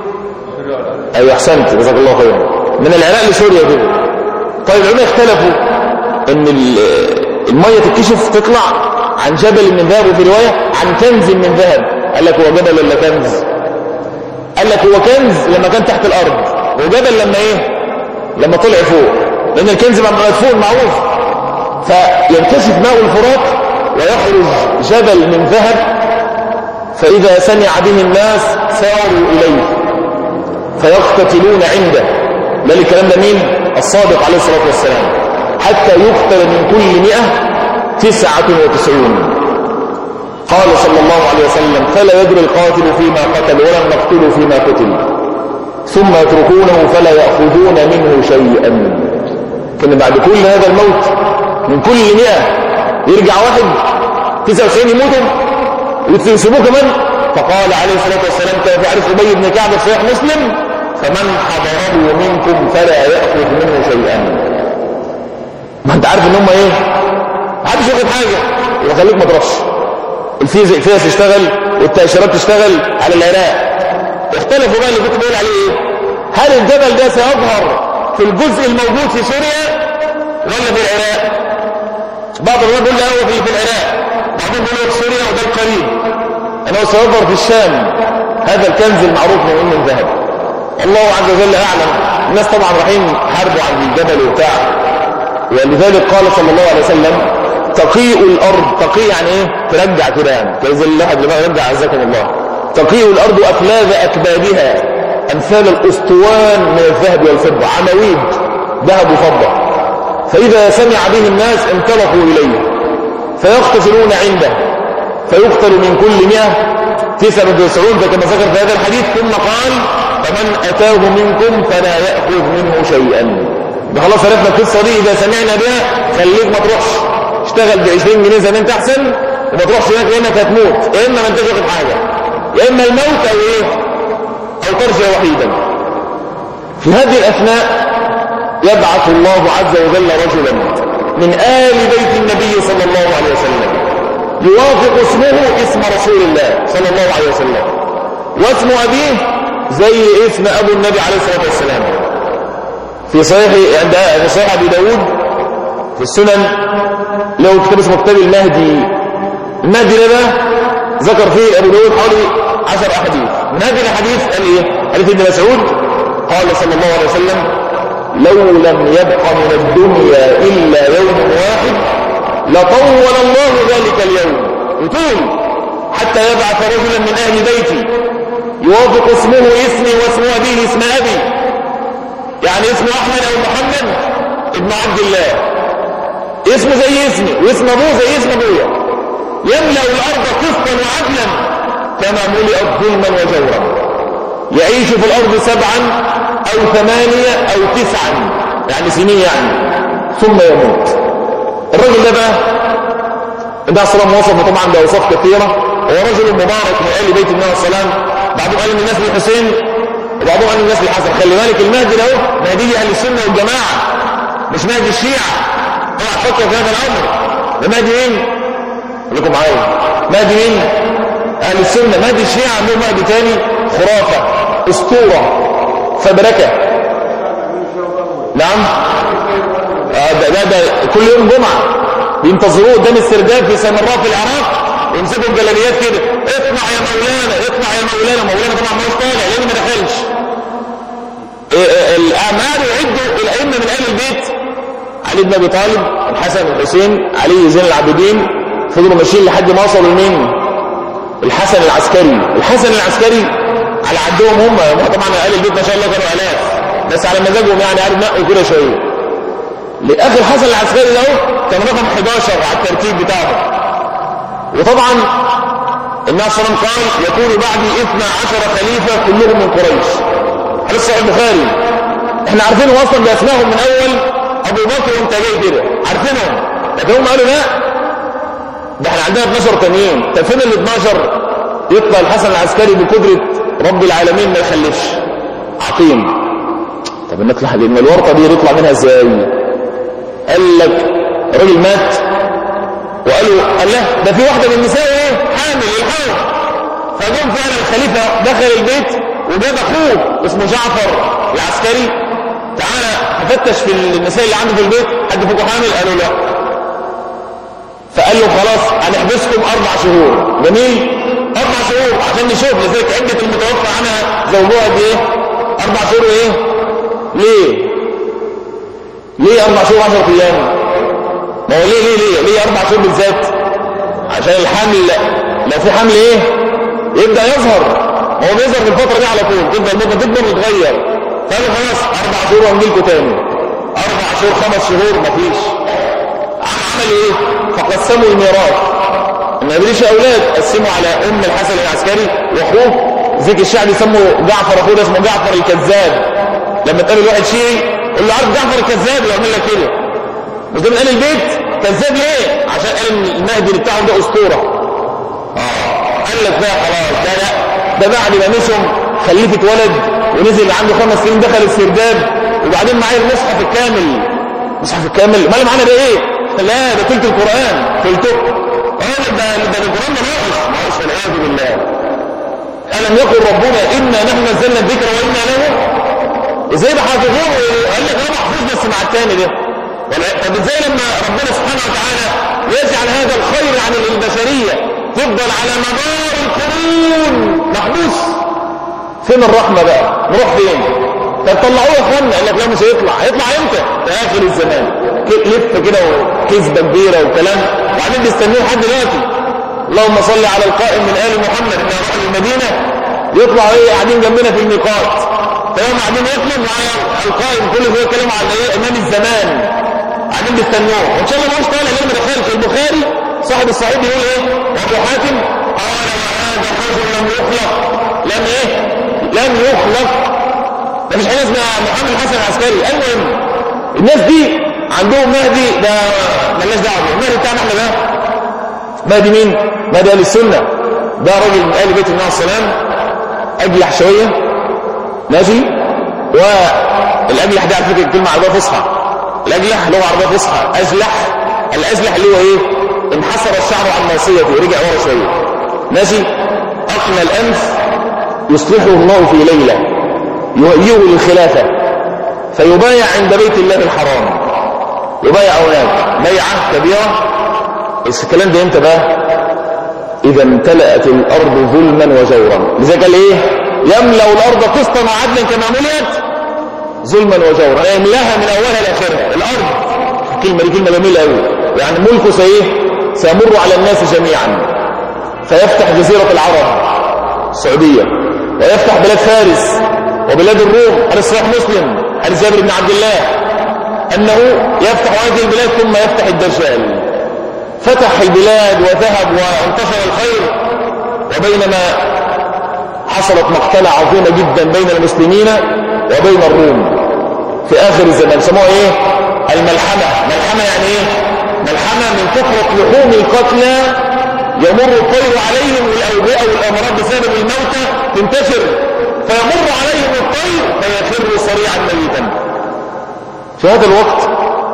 ايوه احسنت جزاك الله خيرا من العراق لسوريا كده طيب العلماء اختلفوا ان الميه تتكشف تطلع عن جبل من ذهب وفي روايه عن كنز من ذهب قال لك هو جبل ولا كنز قال لك هو كنز لما كان تحت الارض وجبل لما ايه لما طلع فوق لان الكنز مدفون معروف فينكشف ماء الفرات ويخرج جبل من ذهب فإذا سمع به الناس ساروا إليه فيقتتلون عنده ده الكلام ده مين الصادق عليه الصلاة والسلام حتى يقتل من كل مئة تسعة وتسعون قال صلى الله عليه وسلم فلا يدري القاتل فيما قتل ولا المقتول فيما قتل ثم يتركونه فلا يأخذون منه شيئا كان بعد كل هذا الموت من كل مئة يرجع واحد 99 يموتوا ويسيبوه كمان فقال عليه الصلاة والسلام كيف يعرف أبي بن كعب في صحيح مسلم فمن حضره منكم فلا يأخذ منه شيئا ما انت عارف ان هم ايه محدش ياخد حاجة يبقى خليك ما تروحش الفيزيك تشتغل والتأشيرات تشتغل على العراق اختلفوا بقى اللي كنت بقول عليه ايه هل الجبل ده سيظهر في الجزء الموجود في سوريا ولا في العراق بعض الناس بيقول هو في في العراق بعضهم بيقول في سوريا وده القريب انه سيظهر في الشام هذا الكنز المعروف من من ذهب الله عز وجل اعلم الناس طبعا رايحين حاربوا عند الجبل وبتاع ولذلك قال صلى الله عليه وسلم تقيء الارض تقيء يعني ايه ترجع كده يعني كذا الواحد لما يرجع عزكم الله تقيء الارض افلاذ اكبادها امثال الاسطوان من الذهب والفضه عمويد ذهب وفضه فاذا سمع به الناس انطلقوا اليه فيقتتلون عنده فيقتل من كل مئة تسعة وتسعون كما ذكر في هذا الحديث ثم قال فمن أتاه منكم فلا يأخذ منه شيئا ده خلاص عرفنا القصة دي إذا سمعنا بها خليك ما تروحش اشتغل ب 20 جنيه زي ما انت أحسن وما تروحش هناك لأنك هتموت يا إما ما انتش واخد حاجة يا إما الموت أو إيه أو ترجع وحيدا في هذه الأثناء يبعث الله عز وجل رجلا من آل بيت النبي صلى الله عليه وسلم يوافق اسمه اسم رسول الله صلى الله عليه وسلم واسم أبيه زي اسم أبو النبي عليه الصلاة والسلام في صحيح عند في صحيح أبي داود في السنن له كتاب اسمه كتاب المهدي المهدي ده ذكر فيه أبو داود حوالي عشر أحاديث من هذه الأحاديث قال إيه؟ حديث ابن مسعود قال صلى الله عليه وسلم لو لم يبق من الدنيا إلا يوم واحد لطول الله ذلك اليوم يطول حتى يبعث رجلا من أهل بيتي يوافق اسمه اسمي واسم أبيه اسم أبي يعني اسمه أحمد أو محمد ابن عبد الله اسمه زي اسمي واسم أبوه زي اسم أبويا يملأ الأرض قسطا وعدلا كما ملئت ظلما وجورا يعيش في الأرض سبعا أو ثمانية أو تسعا يعني سنين يعني ثم يموت الرجل ده بقى النبي صلى الله عليه وسلم وصفه طبعا بأوصاف كثيرة هو رجل مبارك من آل بيت النبي صلى الله عليه وسلم بعضهم قال من الناس الحسين وبعضهم قال من الناس الحسن خلي بالك المهدي ده اهو مهدي أهل السنة والجماعة مش مهدي الشيعة اوعى تفكر في هذا الأمر ده مهدي مين؟ أقول لكم معايا مهدي مين؟ أهل السنة مهدي الشيعة عندهم مهدي تاني خرافة أسطورة فبركة نعم آه ده, ده, ده كل يوم جمعة بينتظروه قدام السرداب في سامراء في العراق يمسكوا الجلاليات كده اطلع يا مولانا اطلع يا مولانا مولانا طبعا مش طالع لانه ما دخلش الاعمال يعدوا الائمه من اهل البيت علي بن ابي طالب الحسن والحسين علي زين العابدين فضلوا ماشيين لحد ما وصلوا لمين الحسن العسكري الحسن العسكري على عدهم هم هم طبعا اهل البيت ما شاء الله كانوا الاف بس على مزاجهم يعني عارف نقوا كده شويه لاخر الحسن العسكري ده كان رقم 11 على الترتيب بتاعه وطبعا النبي صلى الله عليه وسلم قال يكون بعدي 12 خليفه كلهم من قريش حديث صحيح البخاري احنا عارفينهم اصلا باسمائهم من اول ابو بكر وانت جاي كده عارفينهم لكن هم قالوا لا ده احنا عندنا 12 تانيين طب فين ال 12 يطلع الحسن العسكري بقدره رب العالمين ما يخلفش عقيم طب نطلع لان الورطه دي نطلع منها ازاي قال لك راجل مات وقالوا قال له ده في واحده من النساء ايه حامل الحوض فجم فعلا الخليفه دخل البيت وجاب اخوه اسمه جعفر العسكري تعالى فتش في النساء اللي عنده في البيت حد فيكم حامل قالوا لا فقال له خلاص هنحبسكم اربع شهور جميل اربع شهور عشان نشوف لذلك عده المتوفى عنها زوجها قد ايه اربع شهور ايه ليه ليه اربع شهور 10 ايام ما هو ليه ليه ليه ليه اربع شهور بالذات تخيل الحمل لو في حمل ايه يبدا يظهر هو بيظهر في الفتره دي على طول تبدا المده تكبر وتتغير فقالوا خلاص اربع شهور وهنجيلكوا تاني اربع شهور خمس شهور مفيش عمل ايه فقسموا الميراث ما يبليش اولاد قسموا على ام الحسن العسكري واخوه زيك الشعبي يسموا جعفر اخوه ده اسمه جعفر الكذاب لما تقابل واحد شيعي يقول له عارف جعفر الكذاب يعمل لك كده مش ده من اهل البيت كذاب ليه عشان قال ان المهدي بتاعهم ده اسطوره اه قال لك بقى خلاص ده لا ده بعد ما نسم خلفت ولد ونزل عنده خمس سنين دخل السرداب وبعدين معايا المصحف الكامل المصحف الكامل مال معانا ده ايه لا ده تلت القران تلته اه ده ده القران ده ناقص ناقص والعياذ بالله ألم يقل ربنا إنا نحن نزلنا الذكر وإنا له ازاي ده حافظوه قال لك انا محفوظ بس مع الثاني ده طب ازاي لما ربنا سبحانه وتعالى يجعل هذا الخير عن البشريه تفضل على مدار القرون محبوس فين الرحمه بقى نروح فين طب طلعوه يا اخوانا قال لك لا مش هيطلع هيطلع امتى في اخر الزمان لفه كده وكذبه كبيره وكلام وبعدين بيستنوه لحد دلوقتي اللهم صل على القائم من ال محمد ان رحل المدينه يطلعوا ايه قاعدين جنبنا في الميقات فيوم قاعدين يطلب مع القائم كل شويه يتكلموا عن ايه امام الزمان قاعدين بيستنوه وان شاء الله ما هوش طالع لما دخل في البخاري صاحب الصحيح بيقول ايه ابو حاتم قال وهذا الرجل لم يخلق لم ايه لم يخلق ده مش حاجه اسمها محمد الحسن العسكري المهم الناس دي عندهم مهدي ده مالناش دعوه بيه المهدي بتاعنا احنا ده مهدي مين مهدي اهل السنه ده راجل من اهل بيت النبي عليه السلام اجلح شويه ماشي والاجلح ده على فكره كلمه عربيه فصحى الاجلح لغه عربيه فصحى ازلح الازلح اللي هو ايه انحسر الشعر عن ناصيته ورجع ورا شويه ماشي اقنى الانف يصلحه الله في ليله يهيئه للخلافه فيبايع عند بيت الله الحرام يبايع هناك بيعه كبيره بس الكلام ده امتى بقى اذا امتلأت الارض ظلما وجورا لذلك قال ايه يملأ الارض قسطا وعدلا كما ملئت ظلما وجورا يملاها من اولها لاخرها الارض الكلمه دي كلمه جميله قوي يعني ملكه سايه سيمر على الناس جميعا فيفتح جزيره العرب السعوديه ويفتح بلاد فارس وبلاد الروم حديث صحيح مسلم حديث جابر بن عبد الله انه يفتح هذه البلاد ثم يفتح الدجال فتح البلاد وذهب وانتشر الخير وبينما حصلت مقتلة عظيمة جدا بين المسلمين وبين الروم في آخر الزمان سموها إيه؟ الملحمة ملحمة يعني إيه؟ ملحمة من كثرة لحوم القتلى يمر الطير عليهم والأوبئة والأمراض بسبب الموتى تنتشر فيمر عليهم الطير فيخر صريعا ميتا في هذا الوقت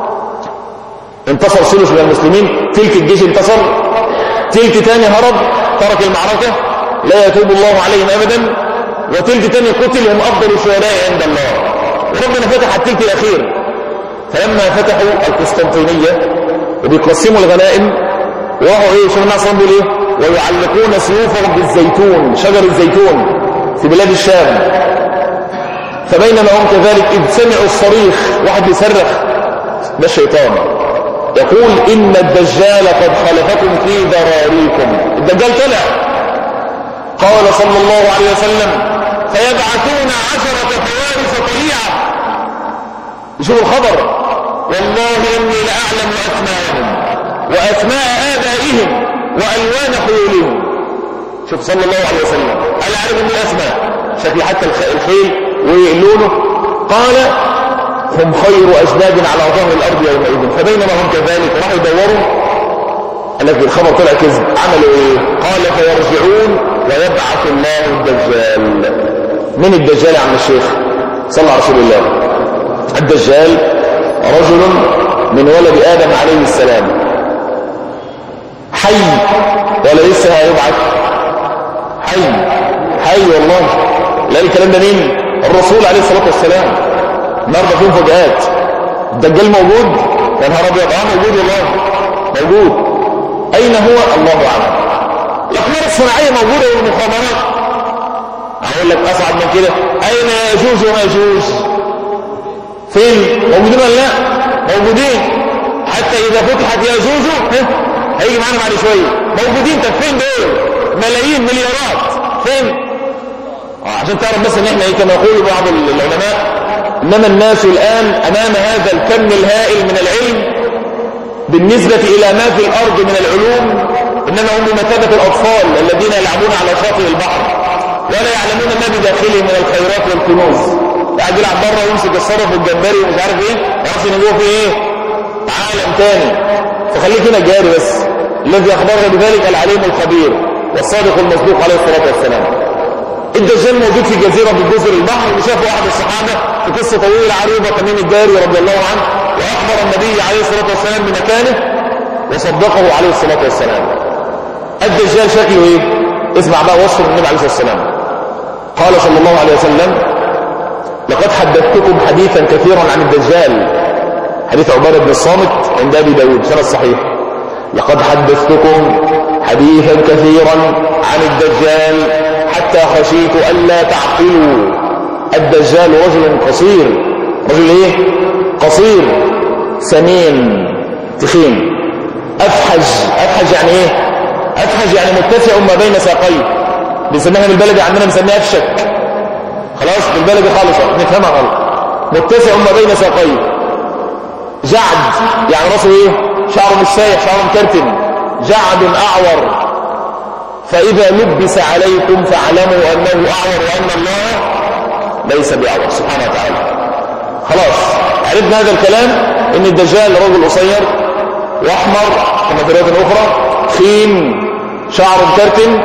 انتصر ثلث من المسلمين تلك الجيش انتصر تلك تاني هرب ترك المعركة لا يتوب الله عليهم أبدا وتلك تاني قتل هم أفضل الشهداء عند الله وربنا فتح التلك الأخير فلما فتحوا القسطنطينية وبيقسموا الغنائم وراحوا ايه شوف الناس بيقول ايه ويعلقون سيوفهم بالزيتون شجر الزيتون في بلاد الشام فبينما هم كذلك إذ سمعوا الصريخ واحد بيصرخ ده الشيطان يقول إن الدجال قد خلفكم في ذراريكم الدجال طلع قال صلى الله عليه وسلم فيبعثون عشرة فوارس طليعة شوفوا الخبر والله إني لأعلم أسماءهم وأسماء آبائهم وألوان خيولهم شوف صلى الله عليه وسلم ألا أعرف من الأسماء شكل حتى الخيل ولونه قال هم خير أجناد على ظهر الأرض يومئذ فبينما هم كذلك راحوا يدوروا قال لك الخبر طلع كذب عملوا ايه قال فيرجعون ويبعث الله الدجال من الدجال يا عم الشيخ صلى على رسول الله الدجال رجل من ولد آدم عليه السلام حي ولا لسه هيبعث حي حي والله لا الكلام ده مين الرسول عليه الصلاة والسلام النهارده فيه مفاجآت الدجال موجود يا نهار ابيض اه موجود والله موجود اين هو الله اعلم الاقمار الصناعيه موجوده والمخابرات اقول لك اصعب من كده اين ياجوج وماجوج فين موجودين ولا لا موجودين حتى اذا فتحت ياجوج هيجي معانا بعد شويه موجودين طب فين دول ملايين مليارات فين آه عشان تعرف بس ان احنا ايه كما يقول بعض العلماء انما الناس الان امام هذا الكم الهائل من العلم بالنسبة إلى ما في الأرض من العلوم إنما هم بمثابة الأطفال الذين يلعبون على شاطئ البحر ولا يعلمون ما بداخله من الخيرات والكنوز قاعد يلعب بره ويمسك الصرف والجمبري ومش عارف ايه يعرفش ان جوه في ايه عالم تاني فخليك هنا جاري بس الذي اخبرنا بذلك العليم الخبير والصادق المصدوق عليه الصلاه والسلام الدجال موجود في جزيره من جزر البحر وشافه احد الصحابه في قصه طويله عريضه تميم الداري رضي الله عنه واخبر النبي عليه الصلاه والسلام بمكانه وصدقه عليه الصلاه والسلام الدجال شكله ايه اسمع بقى وصف النبي عليه الصلاه والسلام قال صلى الله عليه وسلم لقد حدثتكم حديثا كثيرا عن الدجال حديث عبادة بن الصامت عند أبي داود سنة الصحيح لقد حدثتكم حديثا كثيرا عن الدجال حتى خشيت ألا تعقلوا الدجال رجل قصير رجل ايه قصير سمين تخين أفحج أفحج يعني ايه أفحج يعني متسع ما بين ساقيه بنسميها بالبلدي عندنا بنسميها افشك خلاص بالبلدي خالص نفهمها غلط متسع ما بين ساقيه جعد يعني راسه ايه شعره مش سايح شعره مكرتم جعد اعور فاذا لبس عليكم فاعلموا انه اعور وان الله ليس باعور سبحانه وتعالى خلاص عرفنا هذا الكلام ان الدجال رجل قصير واحمر كما في روايه اخرى خين شعره مكرتم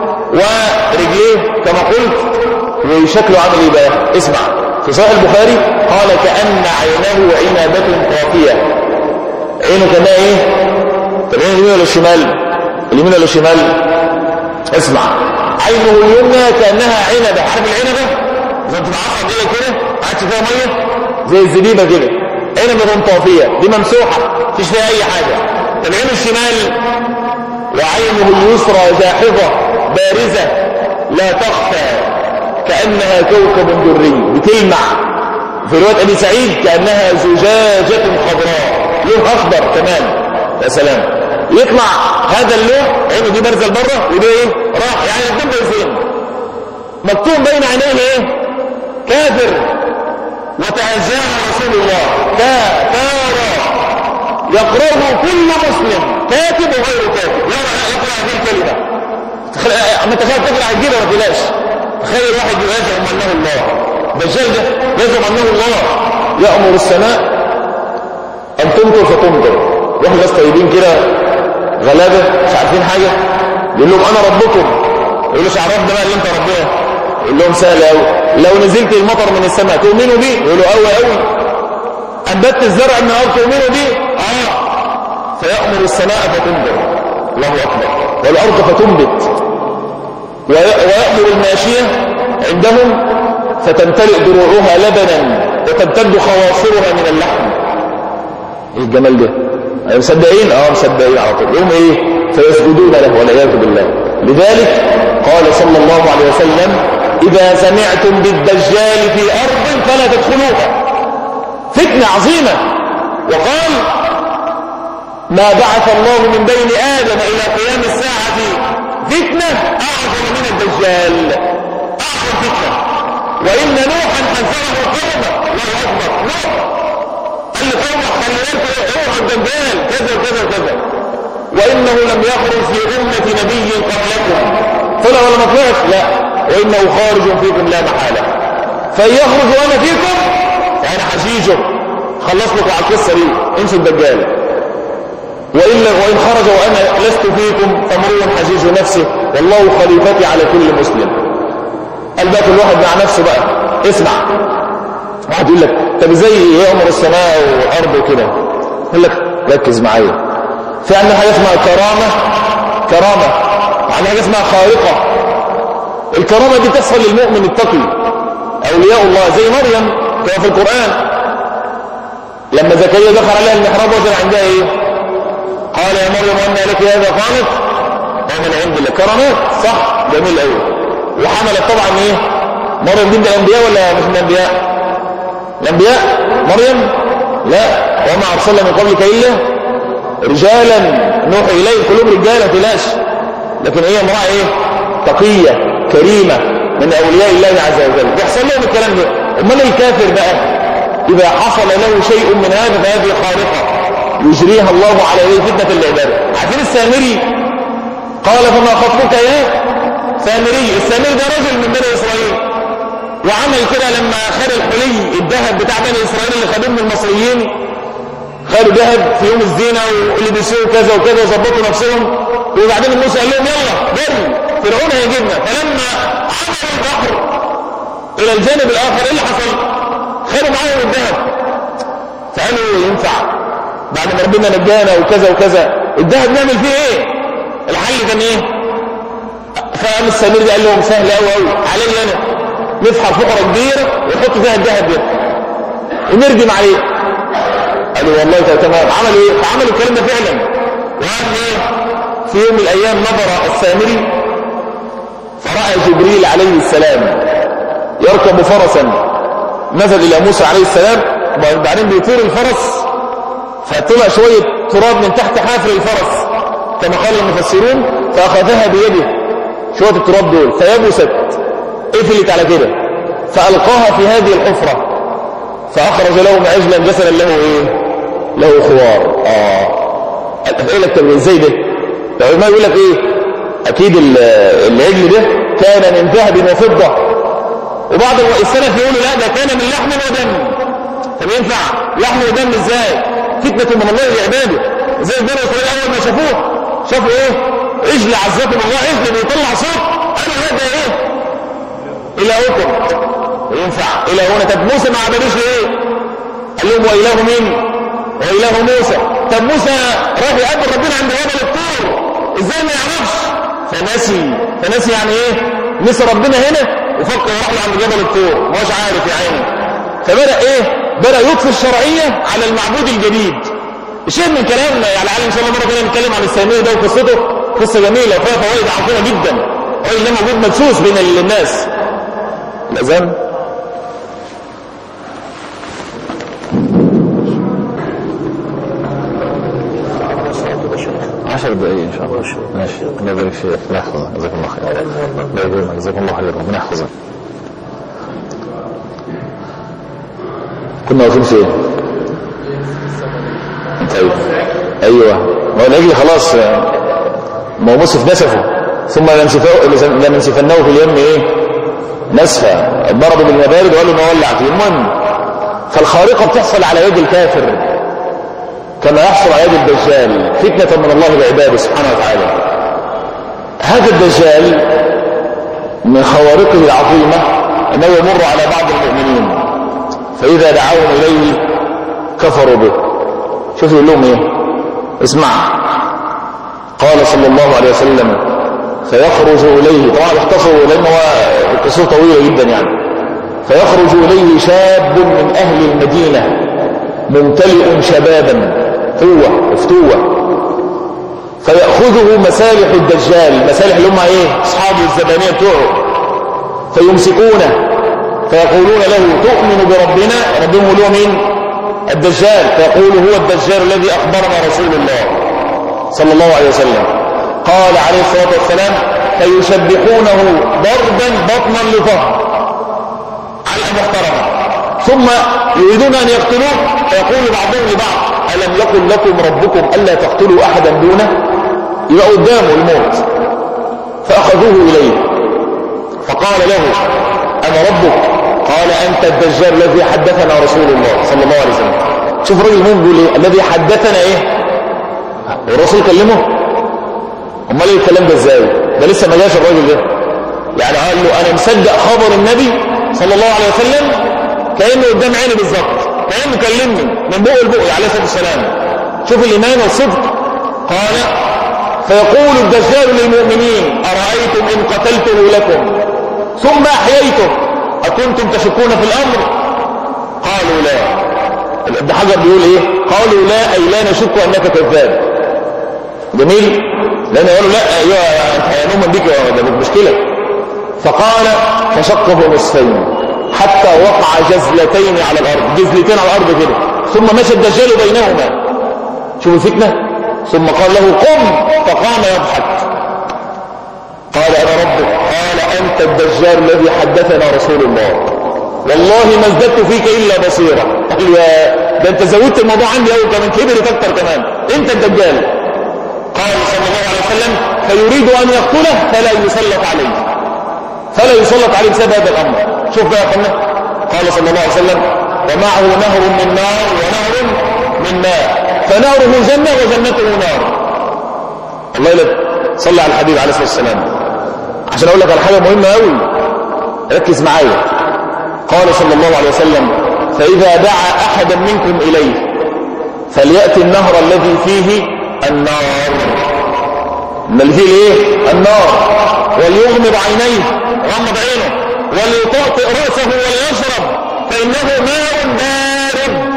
ورجليه كما قلت وشكله عامل ايه بقى اسمع في صحيح البخاري قال كأن عينه عنبة طافية عينه كانها ايه طب عينه اليمين ولا الشمال اليمين ولا الشمال اسمع عينه اليمنى كأنها عنبة عارف العنبة زي بتتعصب كده كده قعدت فيها ميه زي الزبيبة كده عنبة طافية دي ممسوحة مفيش فيها اي حاجة طب عينه الشمال وعينه اليسرى جاحظة بارزة لا تخفى كأنها كوكب دري بتلمع في رواية أبي سعيد كأنها زجاجة خضراء لون أخضر كمان يا سلام يطلع هذا اللون عينه دي بارزة لبره وده ايه راح يعني الدم فين مكتوب بين عينيه ايه كافر وتعزاه رسول الله كافر يقرأه كل مسلم كاتب وغير كاتب يقرأ يقرأ هذه الكلمة اما انت خايف تقرأ الجيبة ما تقلقش تخيل واحد يزعم انه الله دجال ده يزعم انه الله يأمر السماء ان تمطر فتمطر واحد ناس طيبين كده غلابة مش عارفين حاجة يقول لهم انا ربكم يقول له عرفنا بقى اللي انت ربنا يقول لهم سهل قوي لو نزلت المطر من السماء تؤمنوا بيه يقولوا قوي قوي انبت الزرع من الارض تؤمنوا بيه اه فيأمر السماء فتمطر الله اكبر والارض فتنبت ويأمر الماشية عندهم فتمتلئ دروعها لبنا وتمتد خواصرها من اللحم ايه الجمال ده أيه مصدقين اه مصدقين على طول يوم ايه فيسجدون له والعياذ بالله لذلك قال صلى الله عليه وسلم اذا سمعتم بالدجال في ارض فلا تدخلوها فتنه عظيمه وقال ما بعث الله من بين ادم الى قيام الساعه فتنه اعظم من الدجال اعظم فتنه وان نوحا حذره قومه الله اكبر نوح قال لقومه خلي بالكم اوعوا الدجال كذا كذا كذا وانه لم يخرج في امه نبي قبلكم طلع ولا ما طلعش لا وانه خارج فيكم لا محاله فان يخرج وانا فيكم يعني حشيشه خلص لكم على القصه دي انسوا الدجال وإلا وإن خرج وأنا لست فيكم فامرؤ حجيج نفسه والله خليفتي على كل مسلم قال بقى كل واحد مع نفسه بقى اسمع واحد يقول لك طب ازاي يأمر السماء والأرض وكده يقول لك ركز معايا في عندنا حاجة اسمها كرامة كرامة وعندنا حاجة اسمها خارقة الكرامة دي تحصل للمؤمن التقي أولياء الله زي مريم كما في القرآن لما زكريا دخل عليها المحراب وجد عندها ايه قال يا مريم أن لك هذا قالت من عند الله كرامات صح جميل قوي وحملت طبعا ايه مريم دي من الانبياء ولا مش من الانبياء الانبياء مريم لا وما ارسلنا من قبلك الا رجالا نوحي إليه قلوب رجالة تلاش لكن هي امرأة ايه تقية كريمة من أولياء الله عز وجل بيحصل لهم الكلام ده امال الكافر بقى إذا حصل له شيء من هذا فهذه خارقة يجريها الله على يديه فتنة العبادة عارفين السامري قال فما خطبك يا سامري السامري ده رجل من بني إسرائيل وعمل كده لما خد الحلي الذهب بتاع بني إسرائيل اللي خدوه من المصريين خدوا ذهب في يوم الزينة ولبسوه كذا وكذا وظبطوا نفسهم وبعدين موسى قال لهم يلا بري فرعون هيجيبنا فلما عبروا البحر إلى الجانب الآخر إيه اللي حصل؟ خدوا معاهم الذهب فقالوا ينفع بعد ما ربنا نجانا وكذا وكذا الذهب نعمل فيه ايه الحل كان ايه فقام السمير ده قال لهم سهل قوي قوي علي انا نفحر فقره كبيره ونحط فيها الذهب ده ونرجم عليه قالوا والله تمام عملوا ايه فعملوا الكلام ده فعلا وقال ايه في يوم من الايام نظر السامري فراى جبريل عليه السلام يركب فرسا نزل الى موسى عليه السلام وبعدين بيطير الفرس فطلع شوية تراب من تحت حافر الفرس كما قال المفسرون فأخذها بيده شوية التراب دول فيبست قفلت على كده فألقاها في هذه الحفرة فأخرج لهم عجلا جسدا له إيه له خوار آه الأسئلة التبريد ازاي ده العلماء يقول لك إيه أكيد العجل ده كان من ذهب وفضة وبعض السلف يقولوا لا ده كان من لحم ودم طب ينفع لحم ودم ازاي فتنة من الله لعباده زي بني إسرائيل أول ما شافوه شافوا إيه عجل عزكم الله عجل بيطلع صوت أنا هذا إيه إلهكم ينفع إلهنا طب موسى ما عبدوش إيه قال لهم وإله مين وإله موسى طب موسى راح يقابل ربنا عند جبل الطور إزاي ما يعرفش فنسي فنسي يعني إيه نسي ربنا هنا وفكر يروح له عند جبل الطور مش عارف يا عيني فبدأ إيه بدأ يطفي الشرعية على المعبود الجديد شيء من كلامنا يعني على إن شاء الله مرة ثانيه نتكلم عن السامية ده وقصته قصة جميلة وفيها فوائد عظيمة جدا الراجل ده موجود مدسوس بين الناس الأذان عشر دقايق ان شاء الله ماشي الله يبارك فيك الله يحفظك جزاك الله خير الله يبارك جزاك الله خير ربنا يحفظك كنا واقفين فين طيب ايوه ما هو العجل خلاص ما هو مسف نسفه ثم لننسفنه في اليم ايه نسفا ضربوا بالمبارد وقالوا نولع فيه المهم فالخارقه بتحصل على يد الكافر كما يحصل على يد الدجال فتنه من الله بعباده سبحانه وتعالى هذا الدجال من خوارقه العظيمه انه يمر على بعض المؤمنين فإذا دعوهم إليه كفروا به شوفوا يقول لهم إيه اسمع قال صلى الله عليه وسلم فيخرج إليه طبعا اختصروا لأنه القصة طويلة جدا يعني فيخرج إليه شاب من أهل المدينة ممتلئ شبابا قوة وفتوة فيأخذه مسالح الدجال مسالح اللي هم ايه اصحاب الزبانية بتوعه فيمسكونه فيقولون له تؤمن بربنا ربهم يقولوا مين الدجال فيقول هو الدجال الذي أخبرنا رسول الله صلى الله عليه وسلم قال عليه الصلاة والسلام فيشبحونه ضربا بطنا لظهر على محترمة ثم يريدون أن يقتلوه فيقول بعضهم لبعض ألم يقل لكم ربكم ألا تقتلوا أحدا دونه يبقى قدامه الموت فأخذوه إليه فقال له أنا ربك قال أنت الدجال الذي حدثنا رسول الله صلى الله عليه وسلم شوف الراجل مين بيقول ايه الذي حدثنا ايه والرسول كلمه امال ايه الكلام ده ازاي ده لسه ما جاش الراجل ده يعني قال له انا مصدق خبر النبي صلى الله عليه وسلم كانه قدام عيني بالظبط كانه كلمني من بق لبق عليه الصلاه والسلام شوف الايمان والصدق قال فيقول الدجال للمؤمنين ارايتم ان قتلته لكم ثم احييته أكنتم تشكون في الأمر قالوا لا ابن حجر بيقول ايه قالوا لا أي لا نشك أنك كذاب جميل لأن يقولوا لا أيها أنت نؤمن بك ده مشكلة فقال فشقه نصفين حتى وقع جزلتين على الأرض جزلتين على الأرض كده ثم مشى الدجال بينهما شوفوا الفتنة ثم قال له قم فقام يضحك قال أنا ربك قال أنت الدجال الذي حدثنا رسول الله والله ما ازددت فيك إلا بصيرة قال يا ده أنت زودت الموضوع عندي أول كمان كبرت أكتر كمان أنت الدجال قال صلى الله عليه وسلم فيريد أن يقتله فلا يسلط عليه فلا يسلط عليه بسبب هذا الأمر شوف بقى يا قال صلى الله عليه وسلم ومعه نهر من نار ونهر من ماء فناره جنة وجنته نار الله يلد صلى على الحبيب عليه الصلاة والسلام عشان اقول لك على حاجة مهمة قوي ركز معايا قال صلى الله عليه وسلم فإذا دعا أحدا منكم إليه فليأتي النهر الذي فيه النار اللي فيه ايه النار وليغمض عينيه غمض عينه وليطأطئ رأسه وليشرب فإنه ماء بارد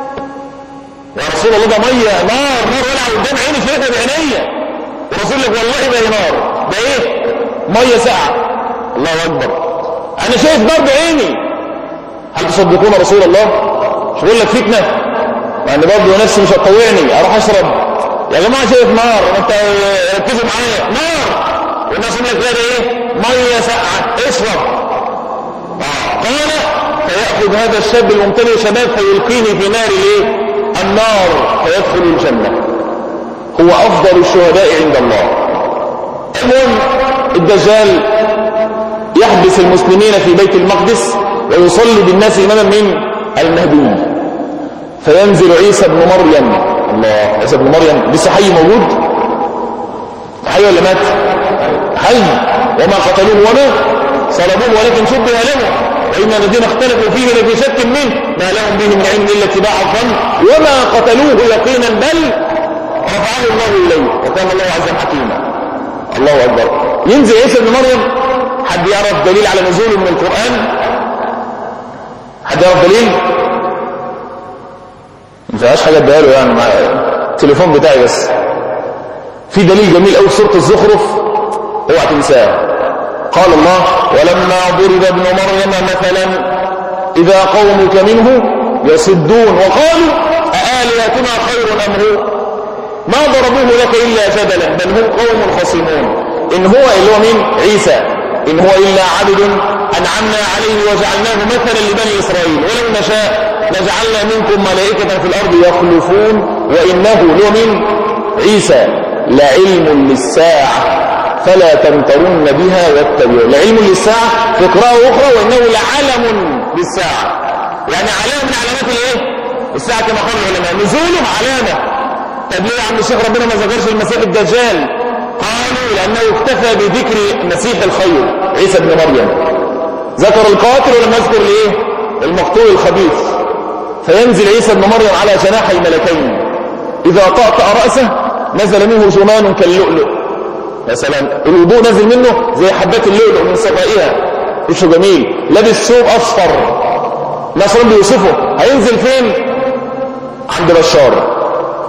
يا رسول الله ده مية نار نار ولع قدام عيني شايفها بعينيا ورسول لك والله ده نار ده ايه مية ساعة الله أكبر أنا شايف نار بعيني هل تصدقون رسول الله مش بقول لك فتنة يعني برضه نفسي مش هتطوعني أروح أشرب يا جماعة شايف نار انت ركزوا معايا نار والناس يقول لك ده ايه مية ساقعة اشرب قال فيأخذ هذا الشاب الممتلئ شباب فيلقيه في نار الايه النار فيدخل الجنة هو أفضل الشهداء عند الله المهم الدجال يحبس المسلمين في بيت المقدس ويصلي بالناس إماما من المهدي فينزل عيسى بن مريم الله عيسى بن مريم لسه حي موجود حي ولا مات حي وما قتلوه وما صلبوه ولكن شبه له وإن الذين اختلفوا فيه لفي شك منه ما لهم به من علم إلا اتباع الظن وما قتلوه يقينا بل رفعه الله إليه وكان الله عز حكيما الله أكبر ينزل عيسى بن مريم حد يعرف دليل على نزوله من القرآن حد يعرف دليل ما فيهاش حاجة اديها له يعني مع التليفون بتاعي بس في دليل جميل قوي في سورة الزخرف اوعى تنساه قال الله ولما ضرب ابن مريم مثلا إذا قومك منه يصدون وقالوا أآلهتنا خير أم هو ما ضربوه لك إلا جدلا بل هم قوم خصمون إن هو اللي هو مين عيسى إن هو إلا عبد أنعمنا عليه وجعلناه مثلا لبني إسرائيل ولو نشاء لجعلنا منكم ملائكة في الأرض يخلفون وإنه له من عيسى لعلم للساعة فلا تمترن بها واتبعوا لعلم للساعة في قراءة أخرى وإنه لعلم للساعة يعني علامة من علامات الايه الساعة كما قال العلماء نزوله علامة طب ليه يا عم الشيخ ربنا ما ذكرش المسيح الدجال قالوا لأنه اكتفى بذكر مسيح الخير عيسى بن مريم ذكر القاتل ولم يذكر الايه المقتول الخبيث فينزل عيسى بن مريم على جناحي ملكين إذا طأطأ رأسه نزل منه جمان كاللؤلؤ مثلا الوضوء نزل منه زي حبات اللؤلؤ من صفائها وشه جميل لابس ثوب أصفر ناس بيوصفه هينزل فين عند بشار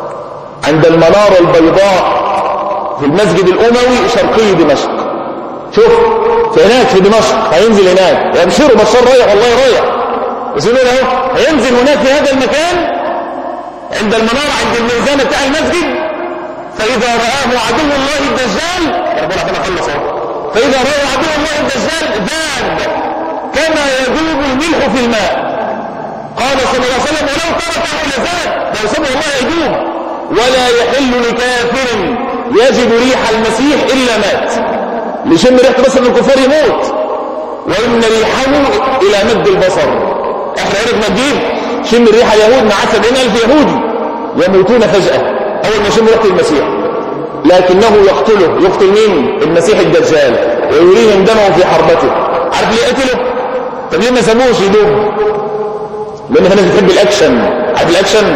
عند المنارة البيضاء في المسجد الأموي شرقي دمشق شوف في هناك في دمشق هينزل هناك يبشروا بشار رايح والله رايح بس يقول اهو هينزل هناك في هذا المكان عند المنارة عند الميزان بتاع المسجد فإذا رآه عدو الله الدجال ربنا كما خلص فإذا رآه عدو الله الدجال ذاب كما يذوب الملح في الماء قال صلى الله عليه وسلم ولو تركه لذاب لو سمع الله يذوب ولا يحل لكافر يجد ريح المسيح إلا مات لشم ريحته بس من الكفار يموت وإن ريحه إلى مد البصر احنا عرفنا نجيب شم ريح اليهود مع 70000 يهودي يموتون فجأة أول ما يشم ريحة المسيح لكنه يقتله يقتل مين المسيح الدجال ويريهم دمه في حربته عارف ليه قتله طب ليه ما سموش يدوب لان في ناس بتحب الاكشن عارف الاكشن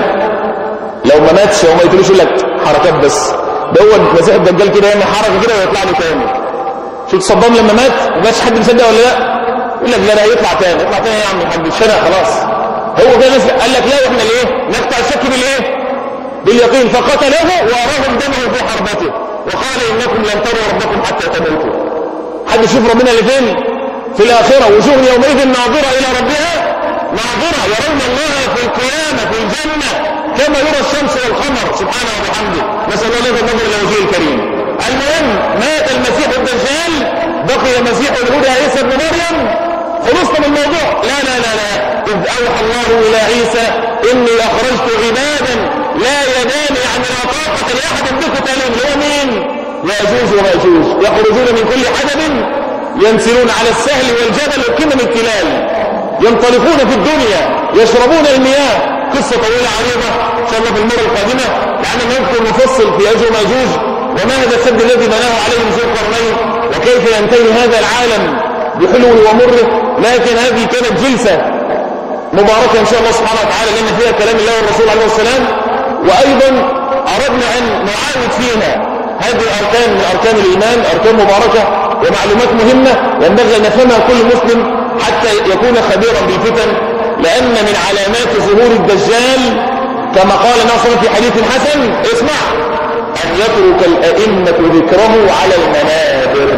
لو ما ماتش هو ما يقتلوش يقول لك حركات بس ده هو المسيح الدجال كده يعمل حركه كده ويطلع له تاني شوف صدام لما مات ما بقاش حد مصدق ولا لا يقول لك لا لا يطلع تاني يطلع تاني يا عم الحاج الشنق خلاص هو كده ناس قال لك لا احنا ليه نقطع الشك بالايه باليقين فقتله واراهم دمه في حربته وقال انكم لن تروا ربكم حتى تموتوا حد يشوف ربنا اللي فين في الاخره وجوه يومئذ ناظره الى ربها ناظره يرون الله في القيامه في الجنه كما يرى الشمس والقمر سبحانه وبحمده نسال نسأل الله لك النظر إلى وجهه الكريم المهم مات المسيح الدجال بقي مسيح الهدى عيسى ابن مريم خلصنا من الموضوع لا لا لا لا إذ أوحى الله إلى عيسى إني أخرجت عبادا لا يدان يعني لا طاقة لأحد بقتالهم اللي هو مين؟ يأجوج ومأجوج يخرجون من كل حدب ينسلون على السهل والجبل وكنا من التلال ينطلقون في الدنيا يشربون المياه قصة طويلة عريضة إن شاء الله في المرة القادمة لأننا نذكر نفصل في أجو ماجوج وما هذا السد الذي بناه عليهم ذو القرنين وكيف ينتهي هذا العالم بحلوه ومره لكن هذه كانت جلسة مباركة إن شاء الله سبحانه وتعالى لأن فيها كلام الله والرسول عليه السلام وأيضا أردنا أن نعاود فيها هذه أركان من أركان الإيمان أركان مباركة ومعلومات مهمة ينبغي أن يفهمها كل مسلم حتى يكون خبيرا بالفتن لأن من علامات ظهور الدجال كما قال ناصر في حديث حسن اسمع أن يترك الأئمة ذكره على المنابر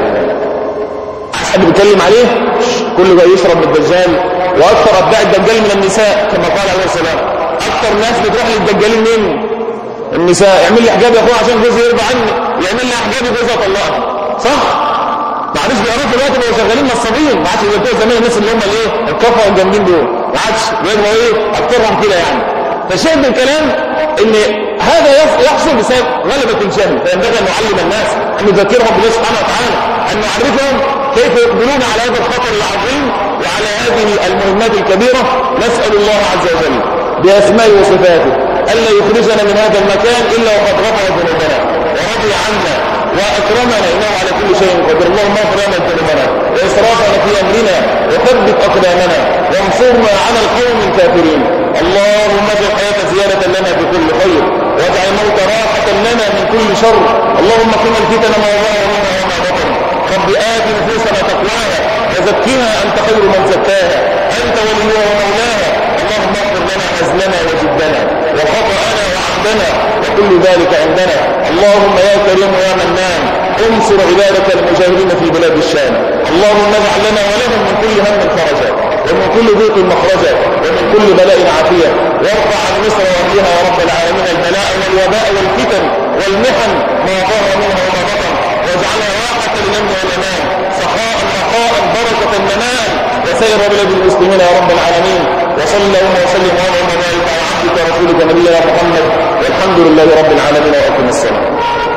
حد بيتكلم عليه كله جاي يشرب من الدجال واكثر اتباع الدجال من النساء كما قال عليه السلام اكثر ناس بتروح للدجالين مين النساء يعمل لي حجاب يا اخويا عشان جوزي يرضى عني يعمل لي حجاب جوزها طلقها صح ما عادش بيعرفوا دلوقتي بقوا شغالين نصابين ما عادش زي زمان الناس اللي هم الايه الكفره الجامدين دول ما عادش بيبقوا ايه اكثرهم كده يعني فشاهد من الكلام ان هذا يحصل بسبب غلبة الجهل فينبغي ان نعلم الناس ان نذكرهم بالله سبحانه وتعالى ان نعرفهم كيف يقبلون على هذا الخطر العظيم وعلى هذه المهمات الكبيرة نسأل الله عز وجل بأسماء وصفاته ألا يخرجنا من هذا المكان إلا وقد غفر ذنوبنا ورضي عنا وأكرمنا إنه على كل شيء قدر اللهم اغفر لنا ذنوبنا وإسرافنا في أمرنا وثبت أقدامنا وانصرنا على القوم الكافرين اللهم اجعل الحياة زيادة لنا في كل خير واجعل الموت راحة لنا من كل شر اللهم قنا الفتن ما ظهر منها وما بطن رب آت نفوسنا تقواها وزكها أنت خير من زكاها أنت وليها ومولاها اللهم اغفر لنا هزلنا وجدنا وخطأنا وعمدنا وكل ذلك عندنا اللهم يا كريم يا منان انصر عبادك المجاهدين في بلاد الشام اللهم اجعل لنا ولهم من كل هم فرجا ومن كل ضيق مخرجا ومن كل بلاء عافية وارفع عن مصر واهلها يا رب العالمين البلاء والوباء والفتن والمحن ما ظهر منها وما بطن واجعلها راحة للأمن والأمان سخاء رخاء بركة منان وسائر بلاد المسلمين يا رب العالمين وصلى اللهم وسلم وبارك على عبدك ورسولك نبينا محمد والحمد لله رب العالمين وأقم السلام